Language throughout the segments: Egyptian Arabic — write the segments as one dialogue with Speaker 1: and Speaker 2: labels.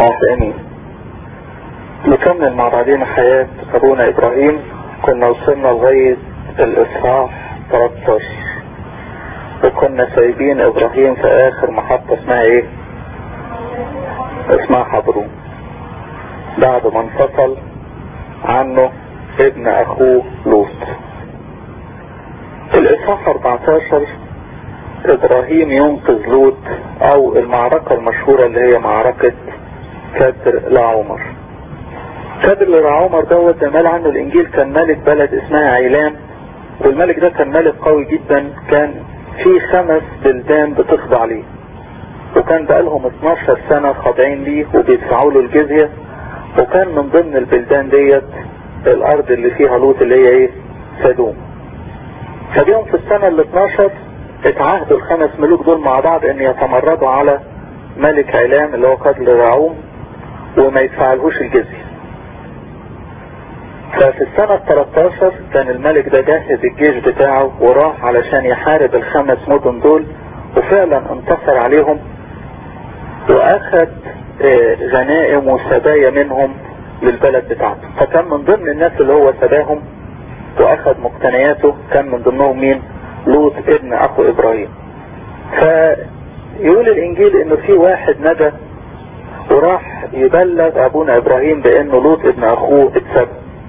Speaker 1: امين نكمل مع بعضنا حياة ابونا ابراهيم كنا وصلنا لغاية الاصحاح 13 وكنا سايبين ابراهيم في اخر محطة اسمها ايه اسمها حضرون بعد ما انفصل عنه ابن اخوه لوط في الاصحاح 14 ابراهيم ينقذ لوط او المعركة المشهورة اللي هي معركة كدر لعمر كدر لعمر دوت ده مال عنه الانجيل كان ملك بلد اسمها عيلان والملك ده كان ملك قوي جدا كان في خمس بلدان بتخضع ليه وكان بقالهم 12 سنة خاضعين ليه وبيدفعوا له الجزية وكان من ضمن البلدان ديت الارض اللي فيها لوط اللي هي ايه سدوم فاليوم في السنة ال 12 اتعهدوا الخمس ملوك دول مع بعض ان يتمردوا على ملك علام اللي هو قتل رعوم وما يدفعلهوش الجزية ففي السنة 13 كان الملك ده جهز الجيش بتاعه وراح علشان يحارب الخمس مدن دول وفعلا انتصر عليهم واخد غنائم وسبايا منهم للبلد بتاعته فكان من ضمن الناس اللي هو سباهم واخد مقتنياته كان من ضمنهم مين لوط ابن اخو ابراهيم فيقول الانجيل انه في واحد ندى وراح يبلغ ابونا ابراهيم بانه لوط ابن اخوه اتسب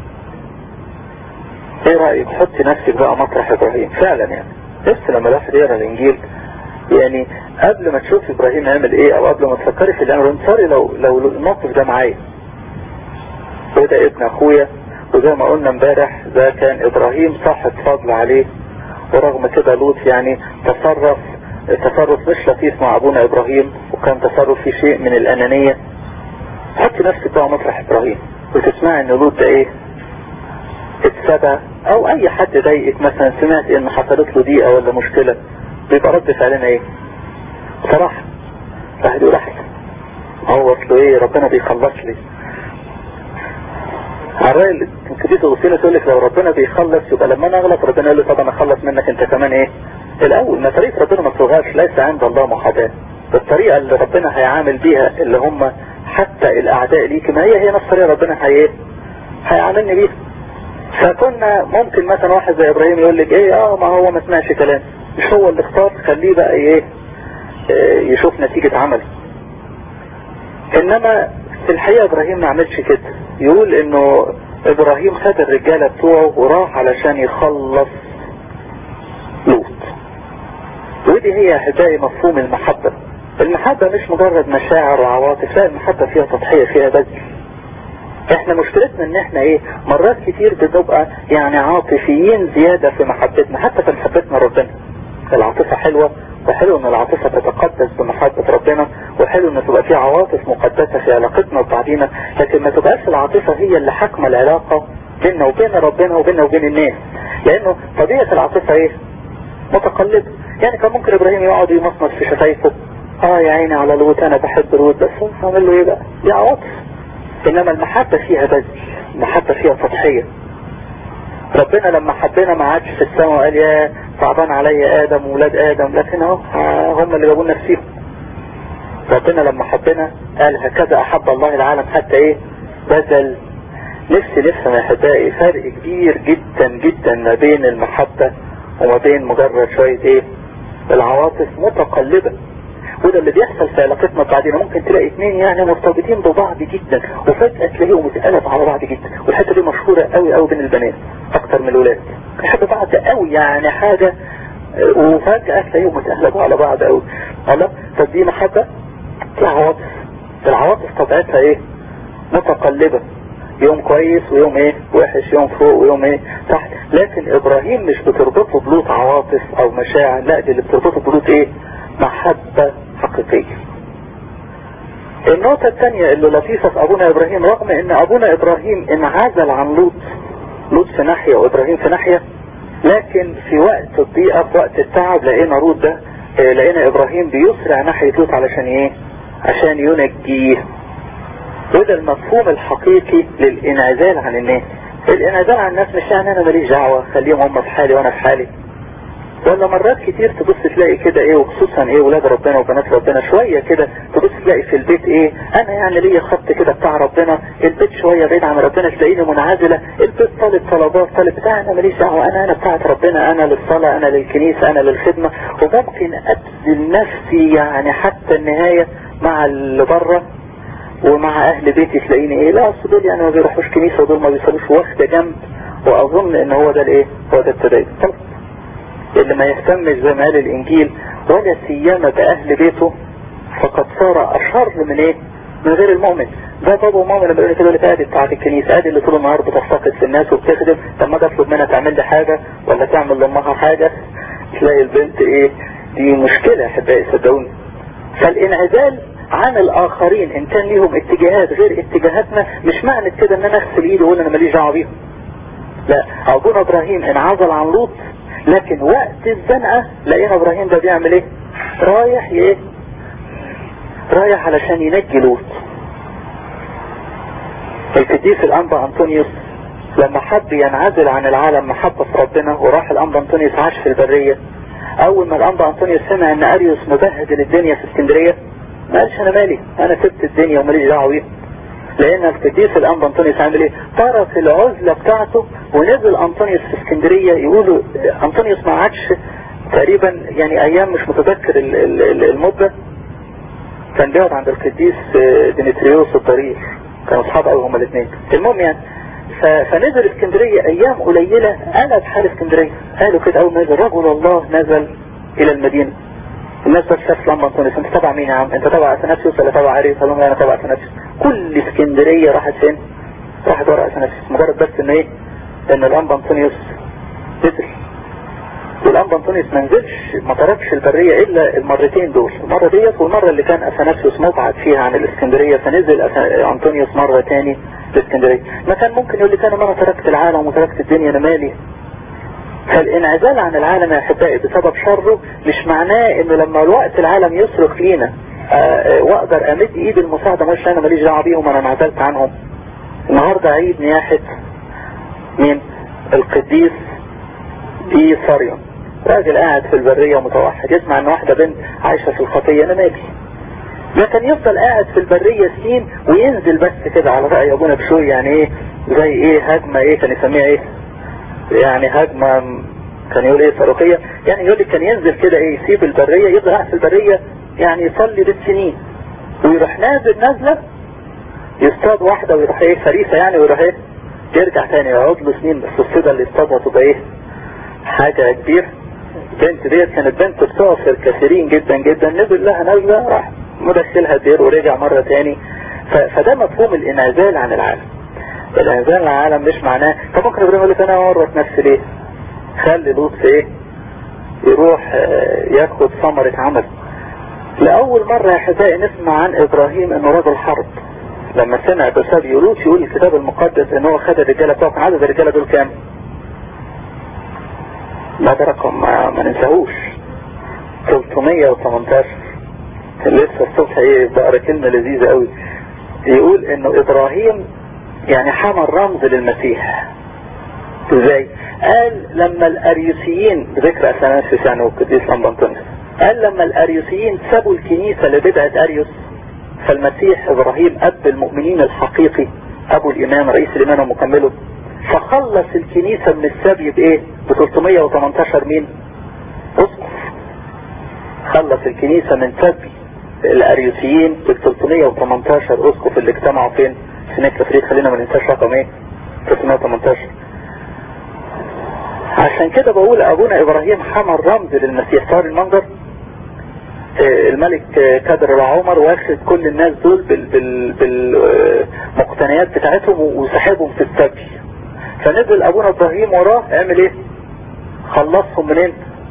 Speaker 1: ايه رأيك حطي نفسك بقى مطرح ابراهيم فعلا يعني بس لما الواحد يقرا الانجيل يعني قبل ما تشوف ابراهيم عمل ايه او قبل ما تفكري في الامر انصاري لو لو الموقف ده معايا وده ابن اخويا وزي ما قلنا امبارح ده كان ابراهيم صاحب فضل عليه ورغم كده لوط يعني تصرف تصرف مش لطيف مع ابونا ابراهيم وكان تصرف في شيء من الانانية حطي نفسك بقى مطرح ابراهيم وتسمع ان لوط ده ايه اتسبى او اي حد ضايقك مثلا سمعت ان حصلت له دقيقة ولا مشكلة بيبقى رد فعلنا ايه بصراحة واحد يقول احسن هو اصله ايه ربنا بيخلص لي الراجل كنت تغسيله تقول لك لو ربنا بيخلص يبقى لما انا اغلط ربنا يقول لي طب انا اخلص منك انت كمان ايه الاول ما طريقة ربنا ما تلغاش ليس عند الله محاباة الطريقة اللي ربنا هيعامل بيها اللي هم حتى الاعداء ليك ما هي هي نفس الطريقة ربنا هي هيعاملني بيها فكنا ممكن مثلا واحد زي ابراهيم يقول لك ايه اه ما هو ما سمعش كلام مش هو اللي اختار خليه بقى ايه اه يشوف نتيجة عمله انما في الحقيقة ابراهيم ما عملش كده يقول انه ابراهيم خد الرجالة بتوعه وراح علشان يخلص لوط ودي هي احبائي مفهوم المحبة المحبة مش مجرد مشاعر وعواطف لا المحبة فيها تضحية فيها بذل احنا مشكلتنا ان احنا ايه مرات كتير بنبقى يعني عاطفيين زيادة في محبتنا حتى في محبتنا ربنا العاطفة حلوة وحلو ان العاطفة تتقدس بمحبة ربنا وحلو ان تبقى في عواطف مقدسة في علاقتنا ببعضينا لكن ما تبقاش العاطفة هي اللي حاكمة العلاقة بيننا وبين ربنا وبيننا وبين الناس لانه طبيعة العاطفة ايه متقلبة يعني كان ممكن ابراهيم يقعد يمصمص في شفايفه اه يا عيني على لوط انا بحب لوط بس هعمل له ايه بقى دي عواطف انما المحبة فيها بذل المحبة فيها تضحية ربنا لما حبنا ما عادش في السماء وقال يا صعبان عليا ادم وولاد ادم لكن اهو هم اللي جابوا لنا فيهم ربنا لما حبنا قال هكذا احب الله العالم حتى ايه بذل نفسي نفهم يا احبائي فرق كبير جدا جدا ما بين المحبة وما بين مجرد شوية ايه العواطف متقلبة وده اللي بيحصل في علاقتنا بعدين ممكن تلاقي اثنين يعني مرتبطين ببعض جدا وفجأة تلاقيهم اتقلب على بعض جدا والحتة دي مشهورة قوي قوي بين البنات اكتر من الولاد يحبوا بعض قوي يعني حاجة وفجأة تلاقيهم اتقلبوا على بعض قوي الله طب دي محبة دي عواطف العواطف طبيعتها ايه متقلبة يوم كويس ويوم ايه وحش يوم فوق ويوم ايه تحت لكن ابراهيم مش بتربطه بلوط عواطف او مشاعر لا دي اللي بتربطه بلوط ايه محبة حقيقية النقطة الثانية اللي لطيفة في ابونا ابراهيم رغم ان ابونا ابراهيم انعزل عن لوط لوط في ناحية وابراهيم في ناحية لكن في وقت الضيقة في وقت التعب لقينا لوط ده لقينا ابراهيم بيسرع ناحية لوط علشان ايه عشان ينجيه وده المفهوم الحقيقي للانعزال عن الناس الانعزال عن الناس مش يعني انا ماليش دعوة خليهم هم في حالي وانا في حالي ولا مرات كتير تبص تلاقي كده ايه وخصوصا ايه ولاد ربنا وبنات ربنا شوية كده تبص تلاقي في البيت ايه انا يعني ليا خط كده بتاع ربنا البيت شوية بعيد عن ربنا تلاقيني منعزلة البيت طالب طلبات طالب بتاع انا ماليش دعوة انا انا بتاعت ربنا انا للصلاة انا للكنيسة انا للخدمة وممكن ابذل نفسي يعني حتى النهاية مع اللي بره ومع اهل بيتي تلاقيني ايه لا اصل دول يعني ما بيروحوش كنيسة ودول ما بيصلوش واخدة جنب واظن ان هو ده الايه هو ده التدين اللي ما يهتمش زي ما قال الانجيل ولا سيما باهل بيته فقد صار اشر من ايه من غير المؤمن ده بابا وماما لما يقول كده لك ادي بتاعت الكنيسه ادي اللي طول النهار بتفتقد في الناس وبتخدم طب ما اطلب منها تعمل لي حاجه ولا تعمل لامها حاجه تلاقي البنت ايه دي مشكله يا احبائي صدقوني فالانعزال عن الاخرين ان كان ليهم اتجاهات غير اتجاهاتنا مش معنى كده ان انا اغسل ايدي واقول انا ماليش دعوه بيهم لا ابونا ابراهيم انعزل عن لوط لكن وقت الزنقة لقينا ابراهيم ده بيعمل ايه رايح ايه رايح علشان ينجي لوط القديس الانبا انطونيوس لما حب ينعزل عن العالم محبة في ربنا وراح الانبا انطونيوس عاش في البرية اول ما الانبا انطونيوس سمع ان اريوس مبهدل الدنيا في اسكندرية ما قالش انا مالي انا سبت الدنيا وماليش دعوه بيها لان القديس الانبا انطونيوس عامل ايه ترك العزلة بتاعته ونزل انطونيوس في اسكندرية يقولوا انطونيوس ما عادش تقريبا يعني ايام مش متذكر المدة كان بيقعد عند القديس ديمتريوس الضرير كانوا اصحاب قوي هما الاثنين المهم يعني فنزل اسكندرية ايام قليلة قلب حال اسكندرية قالوا كده اول ما نزل رجل الله نزل الى المدينة الناس بس شاف لما انطونيوس انت تبع مين يا عم انت تبع اثناسيوس ولا تبع اريوس قال لهم انا تبع اثناسيوس كل اسكندرية راحت فين راحت ورا اثناسيوس مجرد بس ان ايه ان الانبا انطونيوس نزل والانبا انطونيوس ما نزلش ما تركش البرية الا المرتين دول المرة ديت والمرة اللي كان اثناسيوس مبعد فيها عن الاسكندرية فنزل انطونيوس مرة تاني الاسكندرية ما كان ممكن يقول لي كان انا تركت العالم وتركت الدنيا انا مالي فالانعزال عن العالم يا احبائي بسبب شره مش معناه انه لما الوقت العالم يصرخ لينا واقدر امد ايد المساعدة مش انا ماليش دعوه بيهم انا انعزلت عنهم النهاردة عيد نياحة مين القديس دي صاريون راجل قاعد في البرية متوحد يسمع ان واحدة بنت عايشة في الخطية انا مالي لكن يفضل قاعد في البرية سنين وينزل بس كده على رأي ابونا بشوي يعني ايه زي ايه هجمة ايه كان يسميها ايه يعني هجمة كان يقول ايه صاروخية يعني يقول لك كان ينزل كده ايه يسيب البرية يفضل قاعد في البرية يعني يصلي بالسنين ويروح نازل نازلة يصطاد واحدة ويروح ايه فريسة يعني ويروح ايه يرجع تاني يقعد له سنين بس الصيدة اللي اصطادها تبقى ايه حاجة كبير البنت ديت كانت بنت بتعصر كثيرين جدا جدا نزل لها نازلة راح مدخلها الدير ورجع مرة تاني فده مفهوم الانعزال عن العالم الانعزال عن العالم مش معناه طب ممكن ابراهيم يقول لك انا اورط نفسي ليه خلي لوط ايه يروح ياخد ثمرة عمل لأول مرة يا حبائي نسمع عن إبراهيم إنه رجل حرب لما سمع بسبب يولوت يقول الكتاب المقدس إن هو خد الرجالة بتوعه عدد الرجالة دول كام؟ لا ده رقم ما, ما ننساهوش 318 لسه الصبح ايه بقرا كلمة لذيذة قوي يقول انه ابراهيم يعني حمل رمز للمسيح ازاي قال لما الاريوسيين ذكر اثناسيوس يعني والقديس لمبنطونيوس قال لما الاريوسيين سابوا الكنيسة لبدعة اريوس فالمسيح ابراهيم اب المؤمنين الحقيقي ابو الايمان رئيس الايمان ومكمله فخلص الكنيسة من السبي بايه ب 318 مين اسقف خلص الكنيسة من سبي الاريوسيين ب 318 اسقف اللي اجتمعوا فين في نكرة فريد خلينا ما ننساش رقم ايه 318 عشان كده بقول ابونا ابراهيم حمل رمز للمسيح صار المنظر الملك كدر العمر واخد كل الناس دول بالمقتنيات بتاعتهم وسحبهم في السبي فنزل ابونا ابراهيم وراه اعمل ايه خلصهم منين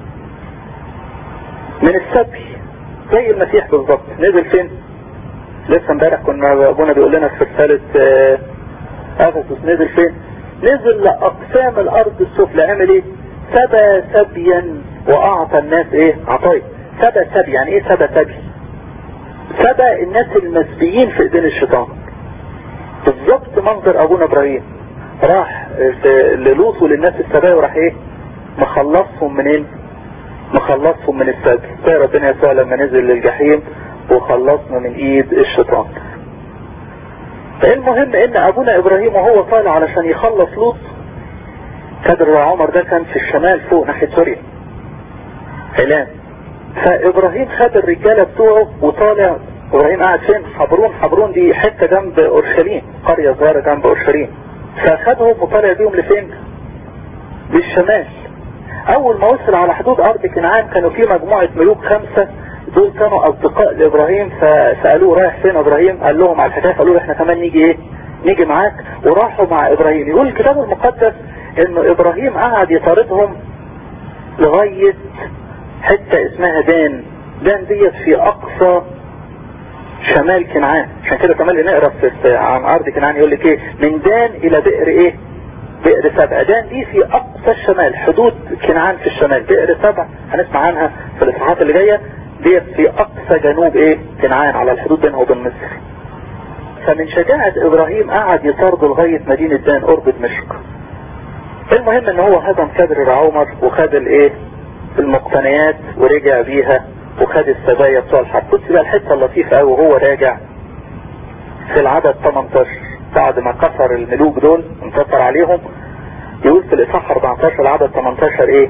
Speaker 1: من السبي زي المسيح بالظبط نزل فين لسه امبارح كنا ابونا بيقول لنا في رسالة افسس نزل فين نزل لاقسام الارض السفلى عمل ايه سبى سبيا واعطى الناس ايه عطايا سبى سبي يعني ايه سبى سبي سبى الناس المسبيين في ايدين الشيطان بالظبط منظر ابونا ابراهيم راح للوط وللناس السبايا وراح ايه مخلصهم منين مخلصهم من السبي زي ربنا يسوع لما نزل للجحيم وخلصنا من ايد الشيطان فالمهم ان ابونا ابراهيم وهو طالع علشان يخلص لوط كدر عمر ده كان في الشمال فوق ناحية سوريا علام فابراهيم خد الرجالة بتوعه وطالع ابراهيم قاعد فين حبرون حبرون دي حتة جنب اورشليم قرية صغيرة جنب اورشليم فخدهم وطالع بيهم لفين للشمال اول ما وصل على حدود ارض كنعان كانوا في مجموعة ملوك خمسة دول كانوا اصدقاء لابراهيم فسألوه رايح فين ابراهيم قال لهم على الحكاية قالوا له احنا كمان نيجي ايه نيجي معاك وراحوا مع ابراهيم يقول الكتاب المقدس انه ابراهيم قعد يطاردهم لغاية حتة اسمها دان دان ديت في اقصى شمال كنعان عشان كده كمان نقرا في عن ارض كنعان يقول لك ايه من دان الى بئر ايه بئر سبع دان دي في اقصى الشمال حدود كنعان في الشمال بئر سبع هنسمع عنها في الاصحاحات اللي جايه ديت في اقصى جنوب ايه كنعان على الحدود بينه وبين مصر فمن شجاعة ابراهيم قعد يطارده لغاية مدينة دان قرب دمشق المهم ان هو هدم كدر العمر وخد الايه المقتنيات ورجع بيها وخد السبايا بتوع الحرب بص بقى الحته اللطيفه قوي وهو راجع في العدد 18 بعد ما كسر الملوك دول انتصر عليهم يقول في الاصحاح 14 العدد 18 ايه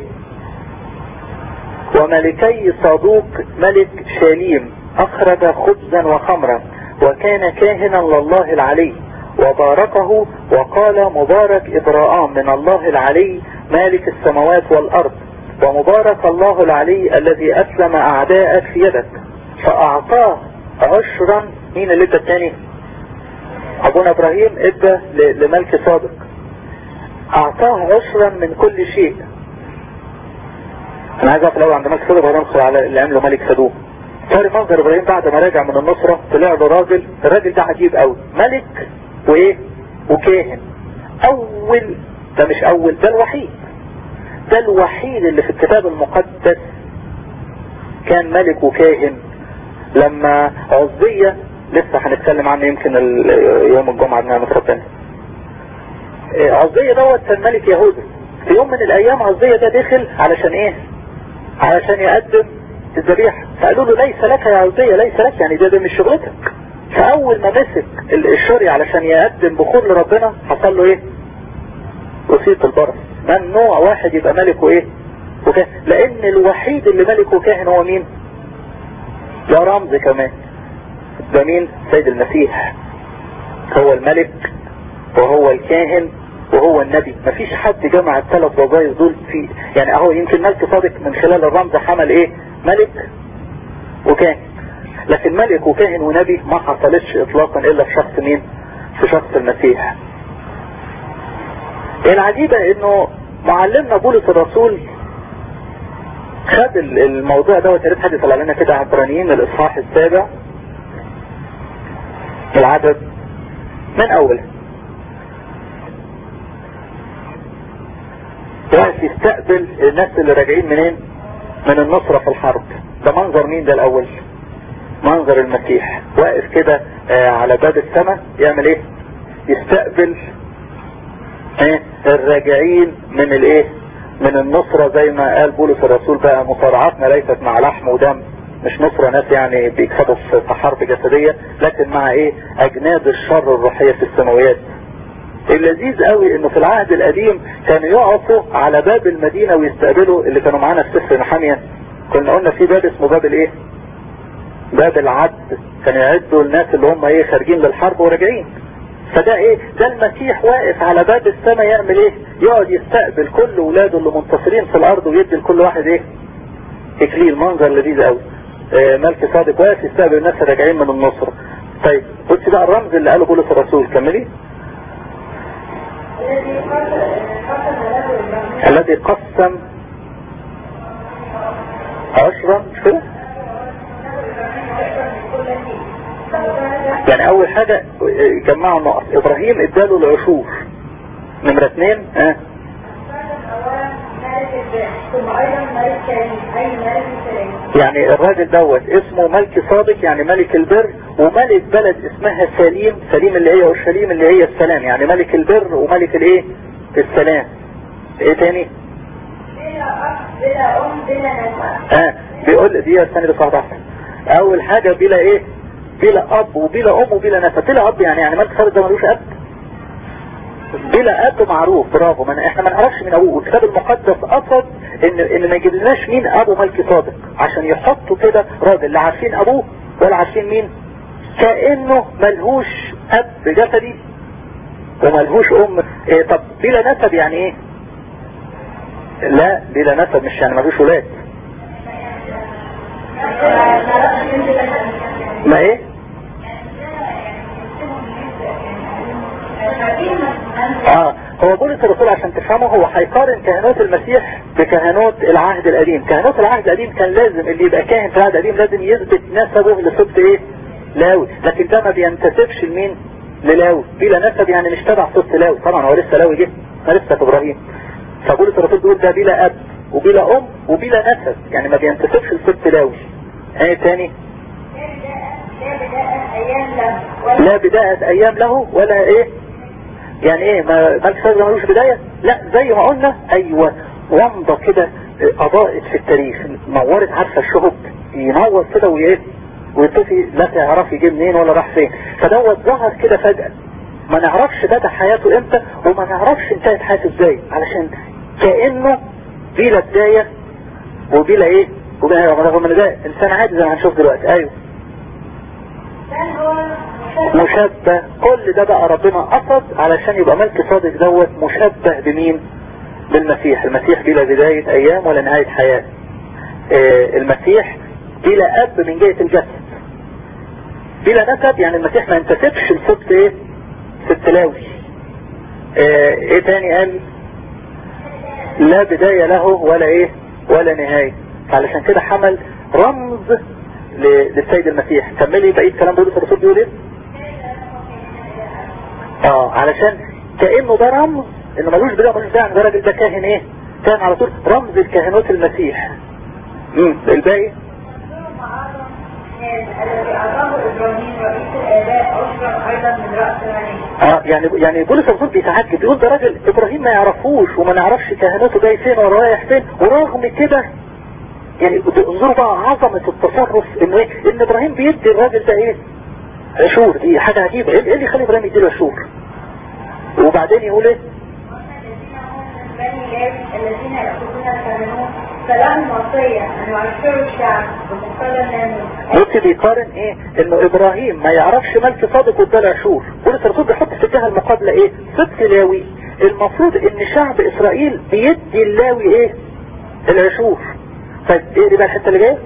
Speaker 1: وملكي صادوق ملك شاليم اخرج خبزا وخمرا وكان كاهنا لله العلي وباركه وقال مبارك إبراءام من الله العلي مالك السماوات والأرض ومبارك الله العلي الذي أسلم أعداءك في يدك فأعطاه عشرا مين اللي ادى الثاني أبونا إبراهيم ادى لملك صادق أعطاه عشرا من كل شيء أنا عايز أقف الأول عند ملك صادق وهندخل على اللي عمله ملك سدوم صار منظر إبراهيم بعد ما راجع من النصرة طلع له راجل الراجل ده عجيب قوي ملك وايه وكاهن اول ده مش اول ده الوحيد ده الوحيد اللي في الكتاب المقدس كان ملك وكاهن لما عزية لسه هنتكلم عنه يمكن يوم الجمعة بنعمة ربنا عزية دوت كان ملك يهوذا في يوم من الايام عزية ده دخل علشان ايه علشان يقدم الذبيحة فقالوا له ليس لك يا عزية ليس لك يعني ده, ده مش شغلتك فاول ما مسك الشري علشان يقدم بخور لربنا حصل له ايه وصية البرص ممنوع واحد يبقى ملك وايه وكاهن لان الوحيد اللي ملك وكاهن هو مين ده رمز كمان ده مين سيد المسيح هو الملك وهو الكاهن وهو النبي مفيش حد جمع الثلاث وظائف دول في يعني اهو يمكن ملك صادق من خلال الرمز حمل ايه ملك وكاهن لكن ملك وكاهن ونبي ما حصلتش اطلاقا الا في شخص مين في شخص المسيح العجيبة انه معلمنا بولس الرسول خد الموضوع ده وتريد حد يطلع لنا كده عبرانيين الاصحاح السابع العدد من اوله واقف يستقبل الناس اللي راجعين منين من النصرة في الحرب ده منظر مين ده الاول منظر المسيح واقف كده آه على باب السماء يعمل ايه يستقبل ايه الراجعين من الايه من النصرة زي ما قال بولس الرسول بقى مصارعاتنا ليست مع لحم ودم مش نصرة ناس يعني بيكسبوا في حرب جسدية لكن مع ايه اجناد الشر الروحية في السماويات اللذيذ قوي انه في العهد القديم كانوا يقفوا على باب المدينة ويستقبلوا اللي كانوا معانا في سفر نحامية كنا قلنا في باب اسمه باب الايه باب العد كانوا يعدوا الناس اللي هم ايه خارجين للحرب وراجعين فده ايه ده المسيح واقف على باب السماء يعمل ايه يقعد يستقبل كل ولاده اللي منتصرين في الارض ويدي لكل واحد ايه اكليل منظر لذيذ قوي آه ملك صادق واقف يستقبل الناس راجعين من النصر طيب بصي بقى الرمز اللي قاله بولس الرسول كملي الذي قسم عشرة مش كده يعني اول حاجة جمعوا النقط ابراهيم اداله العشور نمرة اثنين اه يعني الراجل دوت اسمه ملك صادق يعني ملك البر وملك بلد اسمها سليم سليم اللي هي اورشليم اللي هي السلام يعني ملك البر وملك الايه السلام ايه تاني
Speaker 2: بلا أم بلا نسب
Speaker 1: اه بيقول دي الثانية دي صعبة اول حاجة بلا ايه بلا اب وبلا ام وبلا نسب بلا اب يعني يعني ملك صادق ده ملوش اب بلا اب معروف برافو من احنا ما نعرفش مين ابوه والكتاب المقدس قصد ان ان ما يجيبلناش مين ابو ملك صادق عشان يحطوا كده راجل لا عارفين ابوه ولا عارفين مين كانه ملهوش اب جسدي وملهوش ام إيه طب بلا نسب يعني ايه لا بلا نسب مش يعني ملوش ولاد ما ايه اه هو بولس الرسول عشان تفهمه هو هيقارن كهنوت المسيح بكهنوت العهد القديم كهنوت العهد القديم كان لازم اللي يبقى كاهن في العهد القديم لازم يثبت نسبه لصبت ايه لاوي لكن ده ما بينتسبش لمين للاوي بلا نسب يعني مش تبع صبت لاوي طبعا هو لسه لاوي جه ما لسه في ابراهيم فبولس الرسول بيقول ده بلا اب وبلا ام وبلا نسب يعني ما بينتسبش لصبت لاوي ايه تاني لا بداية ايام له ولا ايه يعني ايه ما ملك صادق ملوش بداية لا زي ما قلنا ايوه ومضة كده اضاءت في التاريخ نورت عارفة الشهب ينور كده وايه ويطفي لا تعرف يجي منين ولا راح فين فدوت ظهر كده فجأة ما نعرفش بدأ حياته امتى وما نعرفش انتهت حياته ازاي علشان كأنه بلا بداية وبلا ايه وبلا رغم ان ده انسان عادي زي ما هنشوف دلوقتي ايوه مشبه كل ده بقى ربنا قصد علشان يبقى ملك صادق دوت مشبه بمين بالمسيح المسيح بلا بداية ايام ولا نهاية حياة آه المسيح بلا اب من جهة الجسد بلا نسب يعني المسيح ما ينتسبش لصوت ايه في التلاوي آه ايه تاني قال لا بداية له ولا ايه ولا نهاية علشان كده حمل رمز للسيد المسيح كملي بقية كلام بولس الرسول بيقول ايه اه علشان كأنه ده رمز انه ملوش بداية ملوش داعي ده راجل ده كاهن ايه كان على طول رمز الكاهنوت المسيح امم الباقي
Speaker 2: الذي أعطاه إبراهيم رئيس الآباء أشرف أيضا من رأس العين
Speaker 1: اه يعني يعني بولس الرسول بيتعجب بيقول ده راجل ابراهيم ما يعرفوش وما نعرفش كهنوته جاي فين ولا رايح فين ورغم كده يعني انظروا بقى عظمة التصرف انه ايه ان ابراهيم بيدي الراجل ده ايه عشور دي حاجة عجيبة ايه اللي يخلي ابراهيم يديله عشور وبعدين يقول ايه
Speaker 2: بني لاوي الذين يأخذون الكهنوت فلهم وصية أن يعشروا الشعب بمقتضى الناموس
Speaker 1: بص بيقارن ايه انه ابراهيم ما يعرفش ملك صادق واداله عشور بولس الرسول بيحط في الجهه المقابله ايه صدق لاوي المفروض ان شعب اسرائيل بيدي اللاوي ايه العشور طيب ايه دي بقى الحته اللي جايه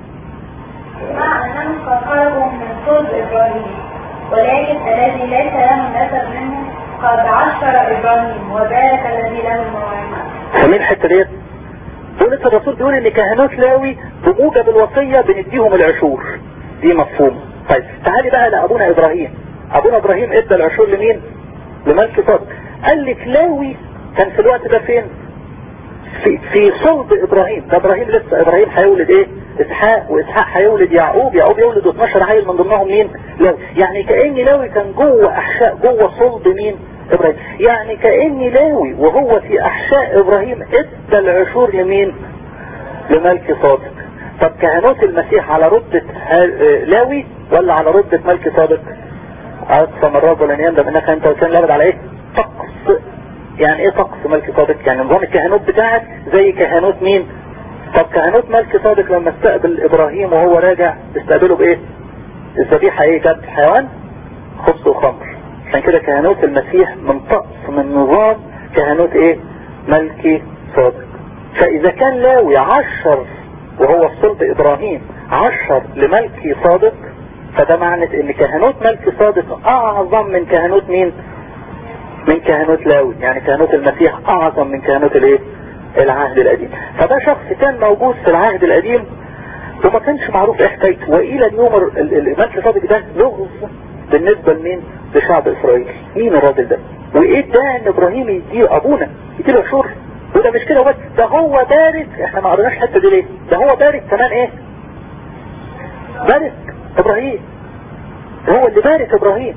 Speaker 2: مع أنهم قد خرجوا من صلب إبراهيم ولكن الذي ليس له نسب منه قد عشر إبراهيم وبارك الذي له الموعظة
Speaker 1: فمين الحته ديت بولس الرسول بيقول ان كهنوت لاوي بموجب الوصيه بنديهم العشور دي مفهوم طيب تعالي بقى لابونا ابراهيم ابونا ابراهيم ادى العشور لمين لملك صادق قال لك لاوي كان في الوقت ده فين في, في صلب ابراهيم ده ابراهيم لسه ابراهيم هيولد ايه اسحاق واسحاق هيولد يعقوب يعقوب يولد 12 عيل من ضمنهم مين لاوي يعني كأن لاوي كان جوه احشاء جوه صلب مين ابراهيم يعني كأن لاوي وهو في احشاء ابراهيم ادى العشور لمين لملك صادق طب كهنوت المسيح على رتبة لاوي ولا على رتبة ملك صادق اقسم الرب ولن يندم انك انت وكان لابد على ايه طقس يعني ايه طقس ملك صادق يعني نظام الكهنوت بتاعك زي كهنوت مين طب كهنوت ملك صادق لما استقبل ابراهيم وهو راجع استقبله بايه الذبيحة ايه جاب حيوان خبز وخمر عشان كده كهنوت المسيح من طقس من نظام كهنوت ايه ملكي صادق فاذا كان لاوي عشر وهو في صلب ابراهيم عشر لملكي صادق فده معنى ان كهنوت ملكي صادق اعظم من كهنوت مين من كهنوت لاوي يعني كهنوت المسيح اعظم من كهنوت الايه العهد القديم فده شخص كان موجود في العهد القديم وما كانش معروف ايه حكايته والى اليوم الملك صادق ده لغز بالنسبة لمين لشعب اسرائيل مين الراجل ده وايه ده ان ابراهيم يديه ابونا يديله عشور وده مش كده بس ده هو بارك احنا ما قرناش الحته دي ليه ده هو بارك كمان ايه بارك ابراهيم هو اللي بارك ابراهيم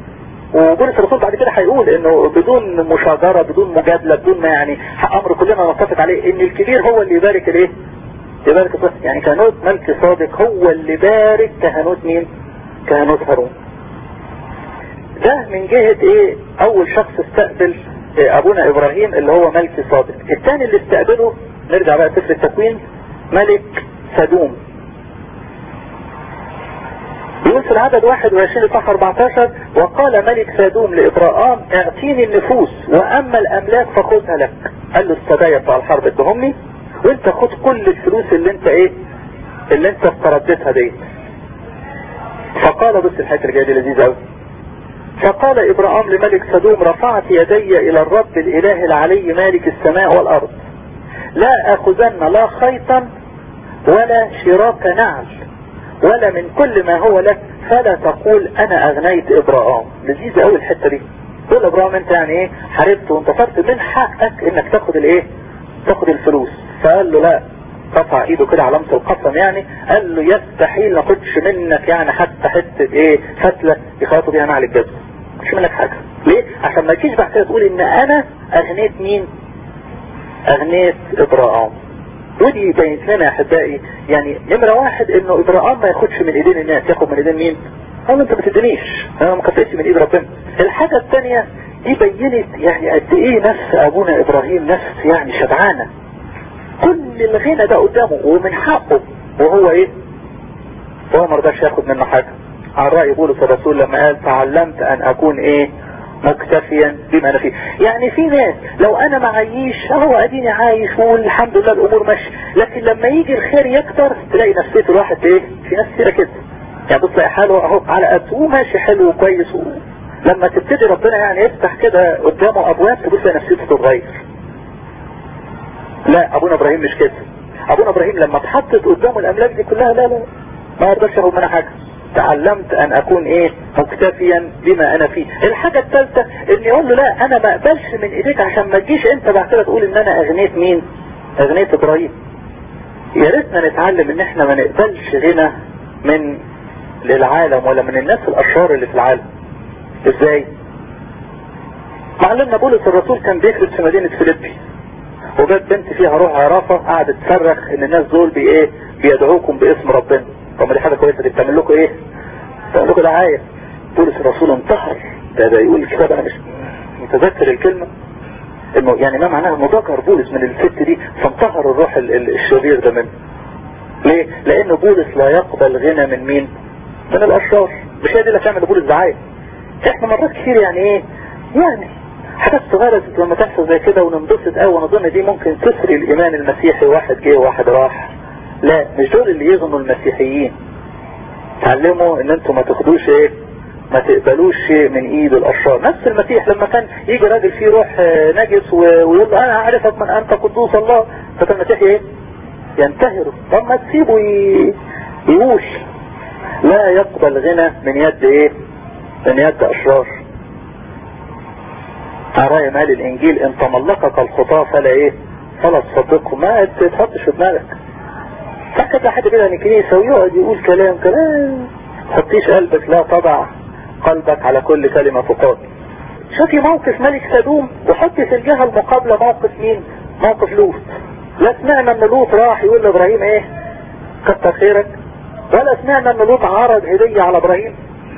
Speaker 1: وبولس الرسول بعد كده هيقول انه بدون مشاجرة بدون مجادلة بدون ما يعني امر كلنا نتفق عليه ان الكبير هو اللي يبارك الايه يبارك الصف يعني كهنوت ملك صادق هو اللي بارك كهنوت مين كهنوت هارون ده من جهة ايه اول شخص استقبل إيه ابونا ابراهيم اللي هو ملك صادق الثاني اللي استقبله نرجع بقى سفر التكوين ملك سدوم بيقول في العدد 21 لصح 14 وقال ملك سادوم لإبراهام اعطيني النفوس وأما الأملاك فخذها لك قال له السبايا بتاع الحرب ادهم لي وانت خد كل الفلوس اللي انت ايه اللي انت استردتها دي فقال بص الحته اللي جايه دي لذيذه قوي فقال ابراهام لملك سدوم رفعت يدي الى الرب الاله العلي مالك السماء والارض لا اخذن لا خيطا ولا شراك نعل ولا من كل ما هو لك فلا تقول انا اغنيت ابراهام لذيذة قوي الحتة دي تقول ابراهام انت يعني ايه حاربت وانتصرت من حقك انك تاخد الايه تاخد الفلوس فقال له لا رفع ايده كده علامة القسم يعني قال له يستحيل ناخدش منك يعني حتى حتة ايه فتلة يخاطب بيها نعل الجزم مش منك حاجة ليه عشان ما تجيش بعد كده تقول ان انا اغنيت مين اغنيت ابراهام ودي بينت لنا يا احبائي يعني نمرة واحد انه ابراهام ما ياخدش من ايدين الناس ياخد من ايدين مين قال انت ما تدينيش انا ما كفيتش من ايد ربنا الحاجة الثانية دي بينت يعني قد ايه نفس ابونا ابراهيم نفس يعني شبعانة كل الغنى ده قدامه ومن حقه وهو ايه هو ما رضاش ياخد منه حاجة على رأي بولس الرسول لما قال تعلمت ان اكون ايه مكتفيا بما انا فيه يعني في ناس لو انا معيش هو اديني عايش والحمد لله الامور ماشيه لكن لما يجي الخير يكتر تلاقي نفسيته الواحد ايه في ناس كده كده يعني بص تلاقي حاله اهو على قد وماشي حلو وكويس و... لما تبتدي ربنا يعني يفتح كده قدامه ابواب تبص نفسيته تتغير لا ابونا ابراهيم مش كده ابونا ابراهيم لما اتحطت قدامه الاملاك دي كلها لا لا ما يقدرش ياخد منها حاجه تعلمت ان اكون ايه مكتفيا بما انا فيه الحاجة الثالثة ان يقول له لا انا ما اقبلش من ايديك عشان ما تجيش انت بعد كده تقول ان انا اغنيت مين اغنيت ابراهيم يا ريتنا نتعلم ان احنا ما نقبلش غنى من للعالم ولا من الناس الاشرار اللي في العالم ازاي معلمنا بولس الرسول كان بيخرج في مدينة فيليبي وجت بنت فيها روح عرافة قعدت تصرخ ان الناس دول بي ايه بيدعوكم باسم ربنا طب دي حاجة كويسة دي بتعمل لكم ايه بتعمل لكم دعاية بولس الرسول انتحر ده ده يقول الكتاب انا مش متذكر الكلمة انه يعني ما معناها مذكر بولس من الست دي فانتحر الروح ال ال الشرير ده منه ليه لان بولس لا يقبل غنى من مين من الاشرار مش هي دي اللي تعمل بولس دعاية احنا مرات كتير يعني ايه يعني حاجات صغيرة لما تحصل زي كده وننبسط قوي ونظن دي ممكن تسري الايمان المسيحي واحد جه وواحد راح لا مش دول اللي يغنوا المسيحيين تعلموا ان انتوا ما تاخدوش ايه ما تقبلوش شيء من ايد الاشرار نفس المسيح لما كان يجي راجل فيه روح نجس ويقول له انا عارفك من انت قدوس الله فكان المسيح ايه ينتهره طب ما تسيبه يوش لا يقبل غنى من يد ايه من يد اشرار رأي مال الانجيل ان تملقك الخطاة فلا ايه فلا تصدقه ما تحطش في دماغك فكر حد كده عن الكنيسة ويقعد يقول كلام كلام تحطيش قلبك لا تضع قلبك على كل كلمة تقال شوفي موقف ملك سدوم وحطي في الجهة المقابلة موقف مين موقف لوط لا سمعنا ان لوط راح يقول لابراهيم ايه كتر خيرك ولا سمعنا ان لوط عرض هدية على ابراهيم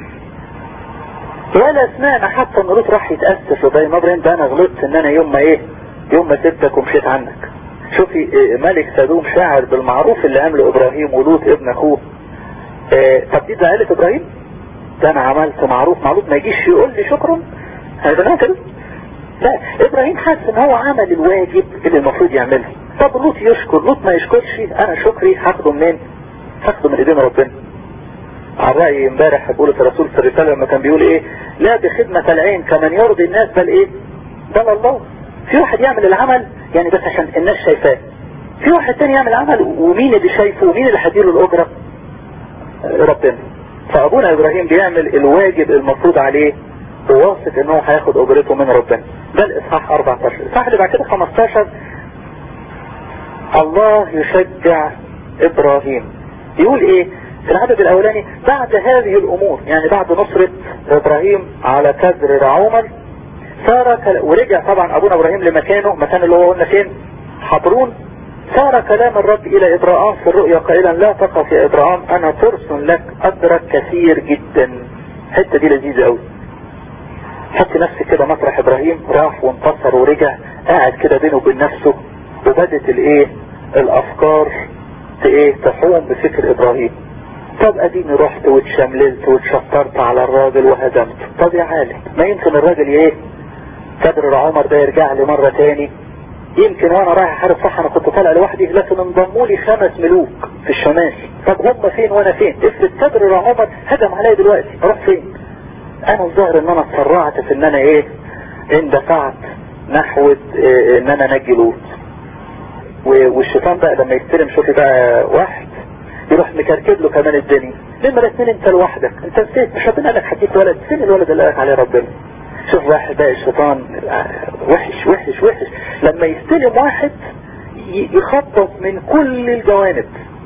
Speaker 1: ولا سمعنا حتى ان لوط راح يتأسف لابراهيم ابراهيم ده انا غلطت ان انا يوم ما ايه يوم ما سبتك ومشيت عنك شوفي ملك سدوم شاعر بالمعروف اللي عمله ابراهيم ولوط ابن اخوه اه طب دي زعلة ابراهيم ده انا عملت معروف معروف ما يجيش يقول لي شكرا هذا كده لا ابراهيم حاسس ان هو عمل الواجب اللي المفروض يعمله طب لوط يشكر لوط ما يشكرش انا شكري هاخده منين هاخده من ايدين ربنا على رأي امبارح بقول الرسول في الرسالة لما كان بيقول ايه لا بخدمة العين كمن يرضي الناس بل ايه بل الله في واحد يعمل العمل يعني بس عشان الناس شايفاه في واحد تاني يعمل عمل ومين اللي شايفه ومين اللي هديله الاجرة ربنا فابونا ابراهيم بيعمل الواجب المفروض عليه وواثق ان هو هياخد اجرته من ربنا ده الاصحاح 14 الاصحاح اللي بعد كده 15 الله يشجع ابراهيم يقول ايه في العدد الاولاني بعد هذه الامور يعني بعد نصرة ابراهيم على كدر عمر صار كل... ورجع طبعا ابونا ابراهيم لمكانه مكان اللي هو قلنا فين حبرون صار كلام الرب الى ابراهام في الرؤيا قائلا لا تقف يا ابراهام انا فرس لك اجرك كثير جدا الحته دي لذيذه قوي حط نفسك كده مطرح ابراهيم راح وانتصر ورجع قاعد كده بينه وبين نفسه وبدت الايه الافكار ايه تحوم بفكر ابراهيم طب اديني رحت واتشمللت واتشطرت على الراجل وهزمته طب يا عالم ما يمكن الراجل ايه كدر عمر ده يرجع لي مرة تاني يمكن وانا رايح احارب صح انا كنت طالع لوحدي لكن انضموا لي خمس ملوك في الشمال طب هم فين وانا فين افرض كدر عمر هجم عليا دلوقتي اروح فين انا الظاهر ان انا اتسرعت في ان انا ايه اندفعت نحو إيه ان انا نجي لوط والشيطان بقى لما يستلم شوفي بقى واحد يروح مكركب له كمان الدنيا نمرة اتنين انت لوحدك انت نسيت مش ربنا قالك هديك ولد فين الولد اللي قالك عليه ربنا شوف واحد بقى الشيطان وحش وحش وحش لما يستلم واحد يخطط من كل الجوانب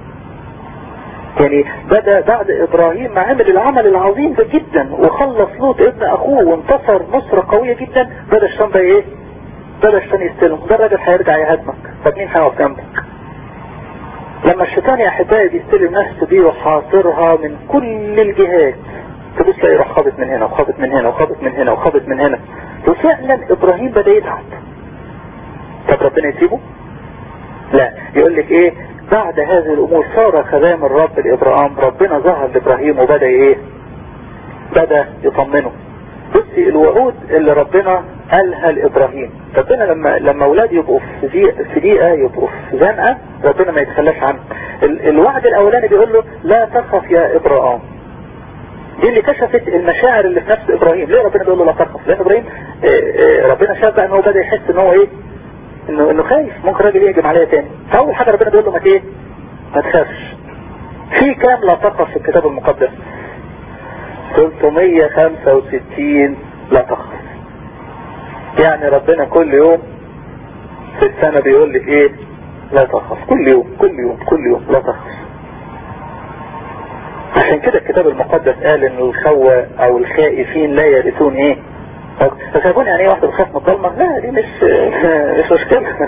Speaker 1: يعني بدأ بعد ابراهيم ما عمل العمل العظيم ده جدا وخلص لوط ابن اخوه وانتصر نصرة قوية جدا بدأ الشيطان بقى ايه بدأ الشيطان يستلم ده الراجل هيرجع يهاجمك طب مين هيقف جنبك لما الشيطان يا احبائي بيستلم نفسه دي وحاصرها من كل الجهات تبص تلاقي يروح خابط من هنا وخابط من هنا وخابط من هنا وخابط من هنا وفعلا ابراهيم بدا يتعب طب ربنا يسيبه لا يقول لك ايه بعد هذه الامور صار كلام الرب لابراهيم ربنا ظهر لابراهيم وبدا ايه بدا يطمنه بصي الوعود اللي ربنا قالها لابراهيم ربنا لما لما اولاد يبقوا في دقيقه في دقيقه يبقوا في زنقه ربنا ما يتخلاش عنه الوعد الاولاني بيقول له لا تخف يا ابراهيم دي اللي كشفت المشاعر اللي في نفس ابراهيم ليه ربنا بيقول له لا تخف لان ابراهيم ربنا شاف بقى ان هو بدا يحس ان هو ايه انه انه خايف ممكن راجل يهجم عليا تاني فاول حاجه ربنا بيقول له ما ايه ما تخافش في كام لا تخف في الكتاب المقدس 365 لا تخف يعني ربنا كل يوم في السنة بيقول لك ايه لا تخف كل يوم كل يوم كل يوم لا تخف عشان كده الكتاب المقدس قال ان الخوة او الخائفين لا يرثون ايه فسيكون يعني ايه واحدة بتخاف من الضلمة لا دي مش مش مشكلة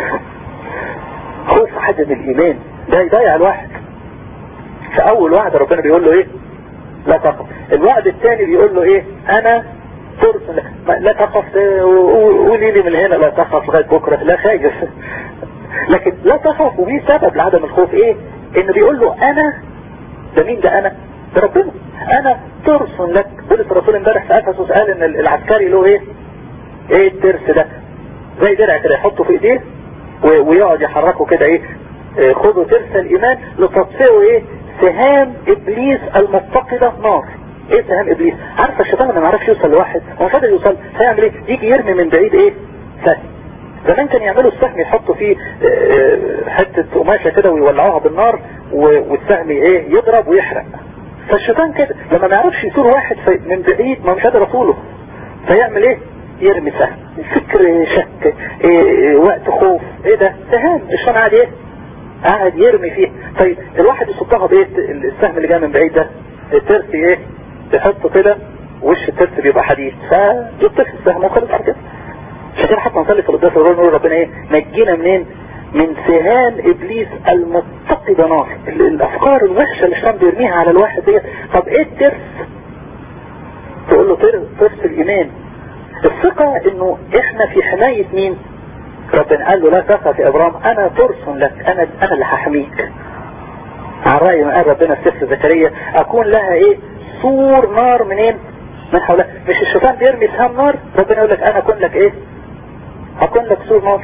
Speaker 1: خوف عدم الايمان ده يضيع الواحد فاول وعد ربنا بيقول له ايه لا تخف الوعد الثاني بيقول له ايه انا فرصة لا تخف قولي لي من هنا لا تخف لغاية بكرة لا خايف لكن لا تخف وفي سبب لعدم الخوف ايه انه بيقول له انا ده مين ده انا ده ربنا انا ترس لك بولس الرسول امبارح في افسس قال ان العسكري له ايه ايه الترس ده زي درع كده يحطه في ايديه ويقعد يحركه كده ايه خذوا ترس الايمان لتطفئوا ايه سهام ابليس المفتقدة نار ايه سهام ابليس عارفه الشيطان ما يعرفش يوصل لواحد هو مش قادر يوصل هيعمل ايه يجي يرمي من بعيد ايه سهم زمان كان يعملوا السهم يحطوا فيه حتة قماشة كده ويولعوها بالنار والسهم ايه يضرب ويحرق فالشيطان كده لما ما يعرفش يصور واحد من بعيد ما مش قادر اصوله فيعمل ايه يرمي سهم فكر شك إيه وقت خوف ايه ده سهام الشيطان قاعد ايه قاعد يرمي فيه طيب الواحد يصدها بايه السهم اللي جاي من بعيد ده الترس ايه تحطه كده وش الترس بيبقى حديد فيطفي السهم وخلص على كده عشان كده حتى نصلي في القداس ونقول ربنا ايه نجينا منين من سهام ابليس المتقدة نار الافكار الوحشة اللي الشيطان بيرميها على الواحد ديت طب ايه الترس تقول له ترس الايمان الثقة انه احنا في حماية مين ربنا قال له لا تخف يا ابراهيم انا ترس لك انا انا اللي هحميك على رأي ما قال ربنا في سفر زكريا اكون لها ايه سور نار منين من حولها مش الشيطان بيرمي سهام نار ربنا يقول لك انا اكون لك ايه اكون لك سور نار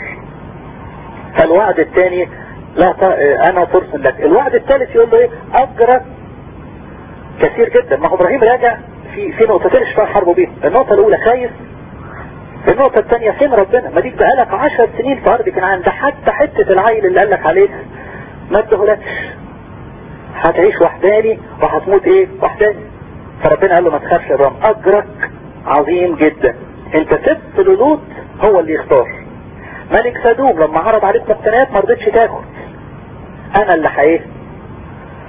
Speaker 1: فالوعد الثاني لا ت... انا ترسل لك الوعد الثالث يقول له ايه اجرك كثير جدا ما هو ابراهيم راجع في في نقطتين الشيطان حاربوا بيهم النقطة الاولى خايف النقطة الثانية فين ربنا ما ديك بقالك عشر سنين في ارض كنعان ده حتى حتة العيل اللي قال لك عليه ما ادهولكش هتعيش وحداني وهتموت ايه وحداني فربنا قال له ما تخافش يا ابراهيم اجرك عظيم جدا انت سبت لوط هو اللي يختار ملك سدوم لما عرض عليك مقتنيات ما رضيتش تاخد انا اللي حقيه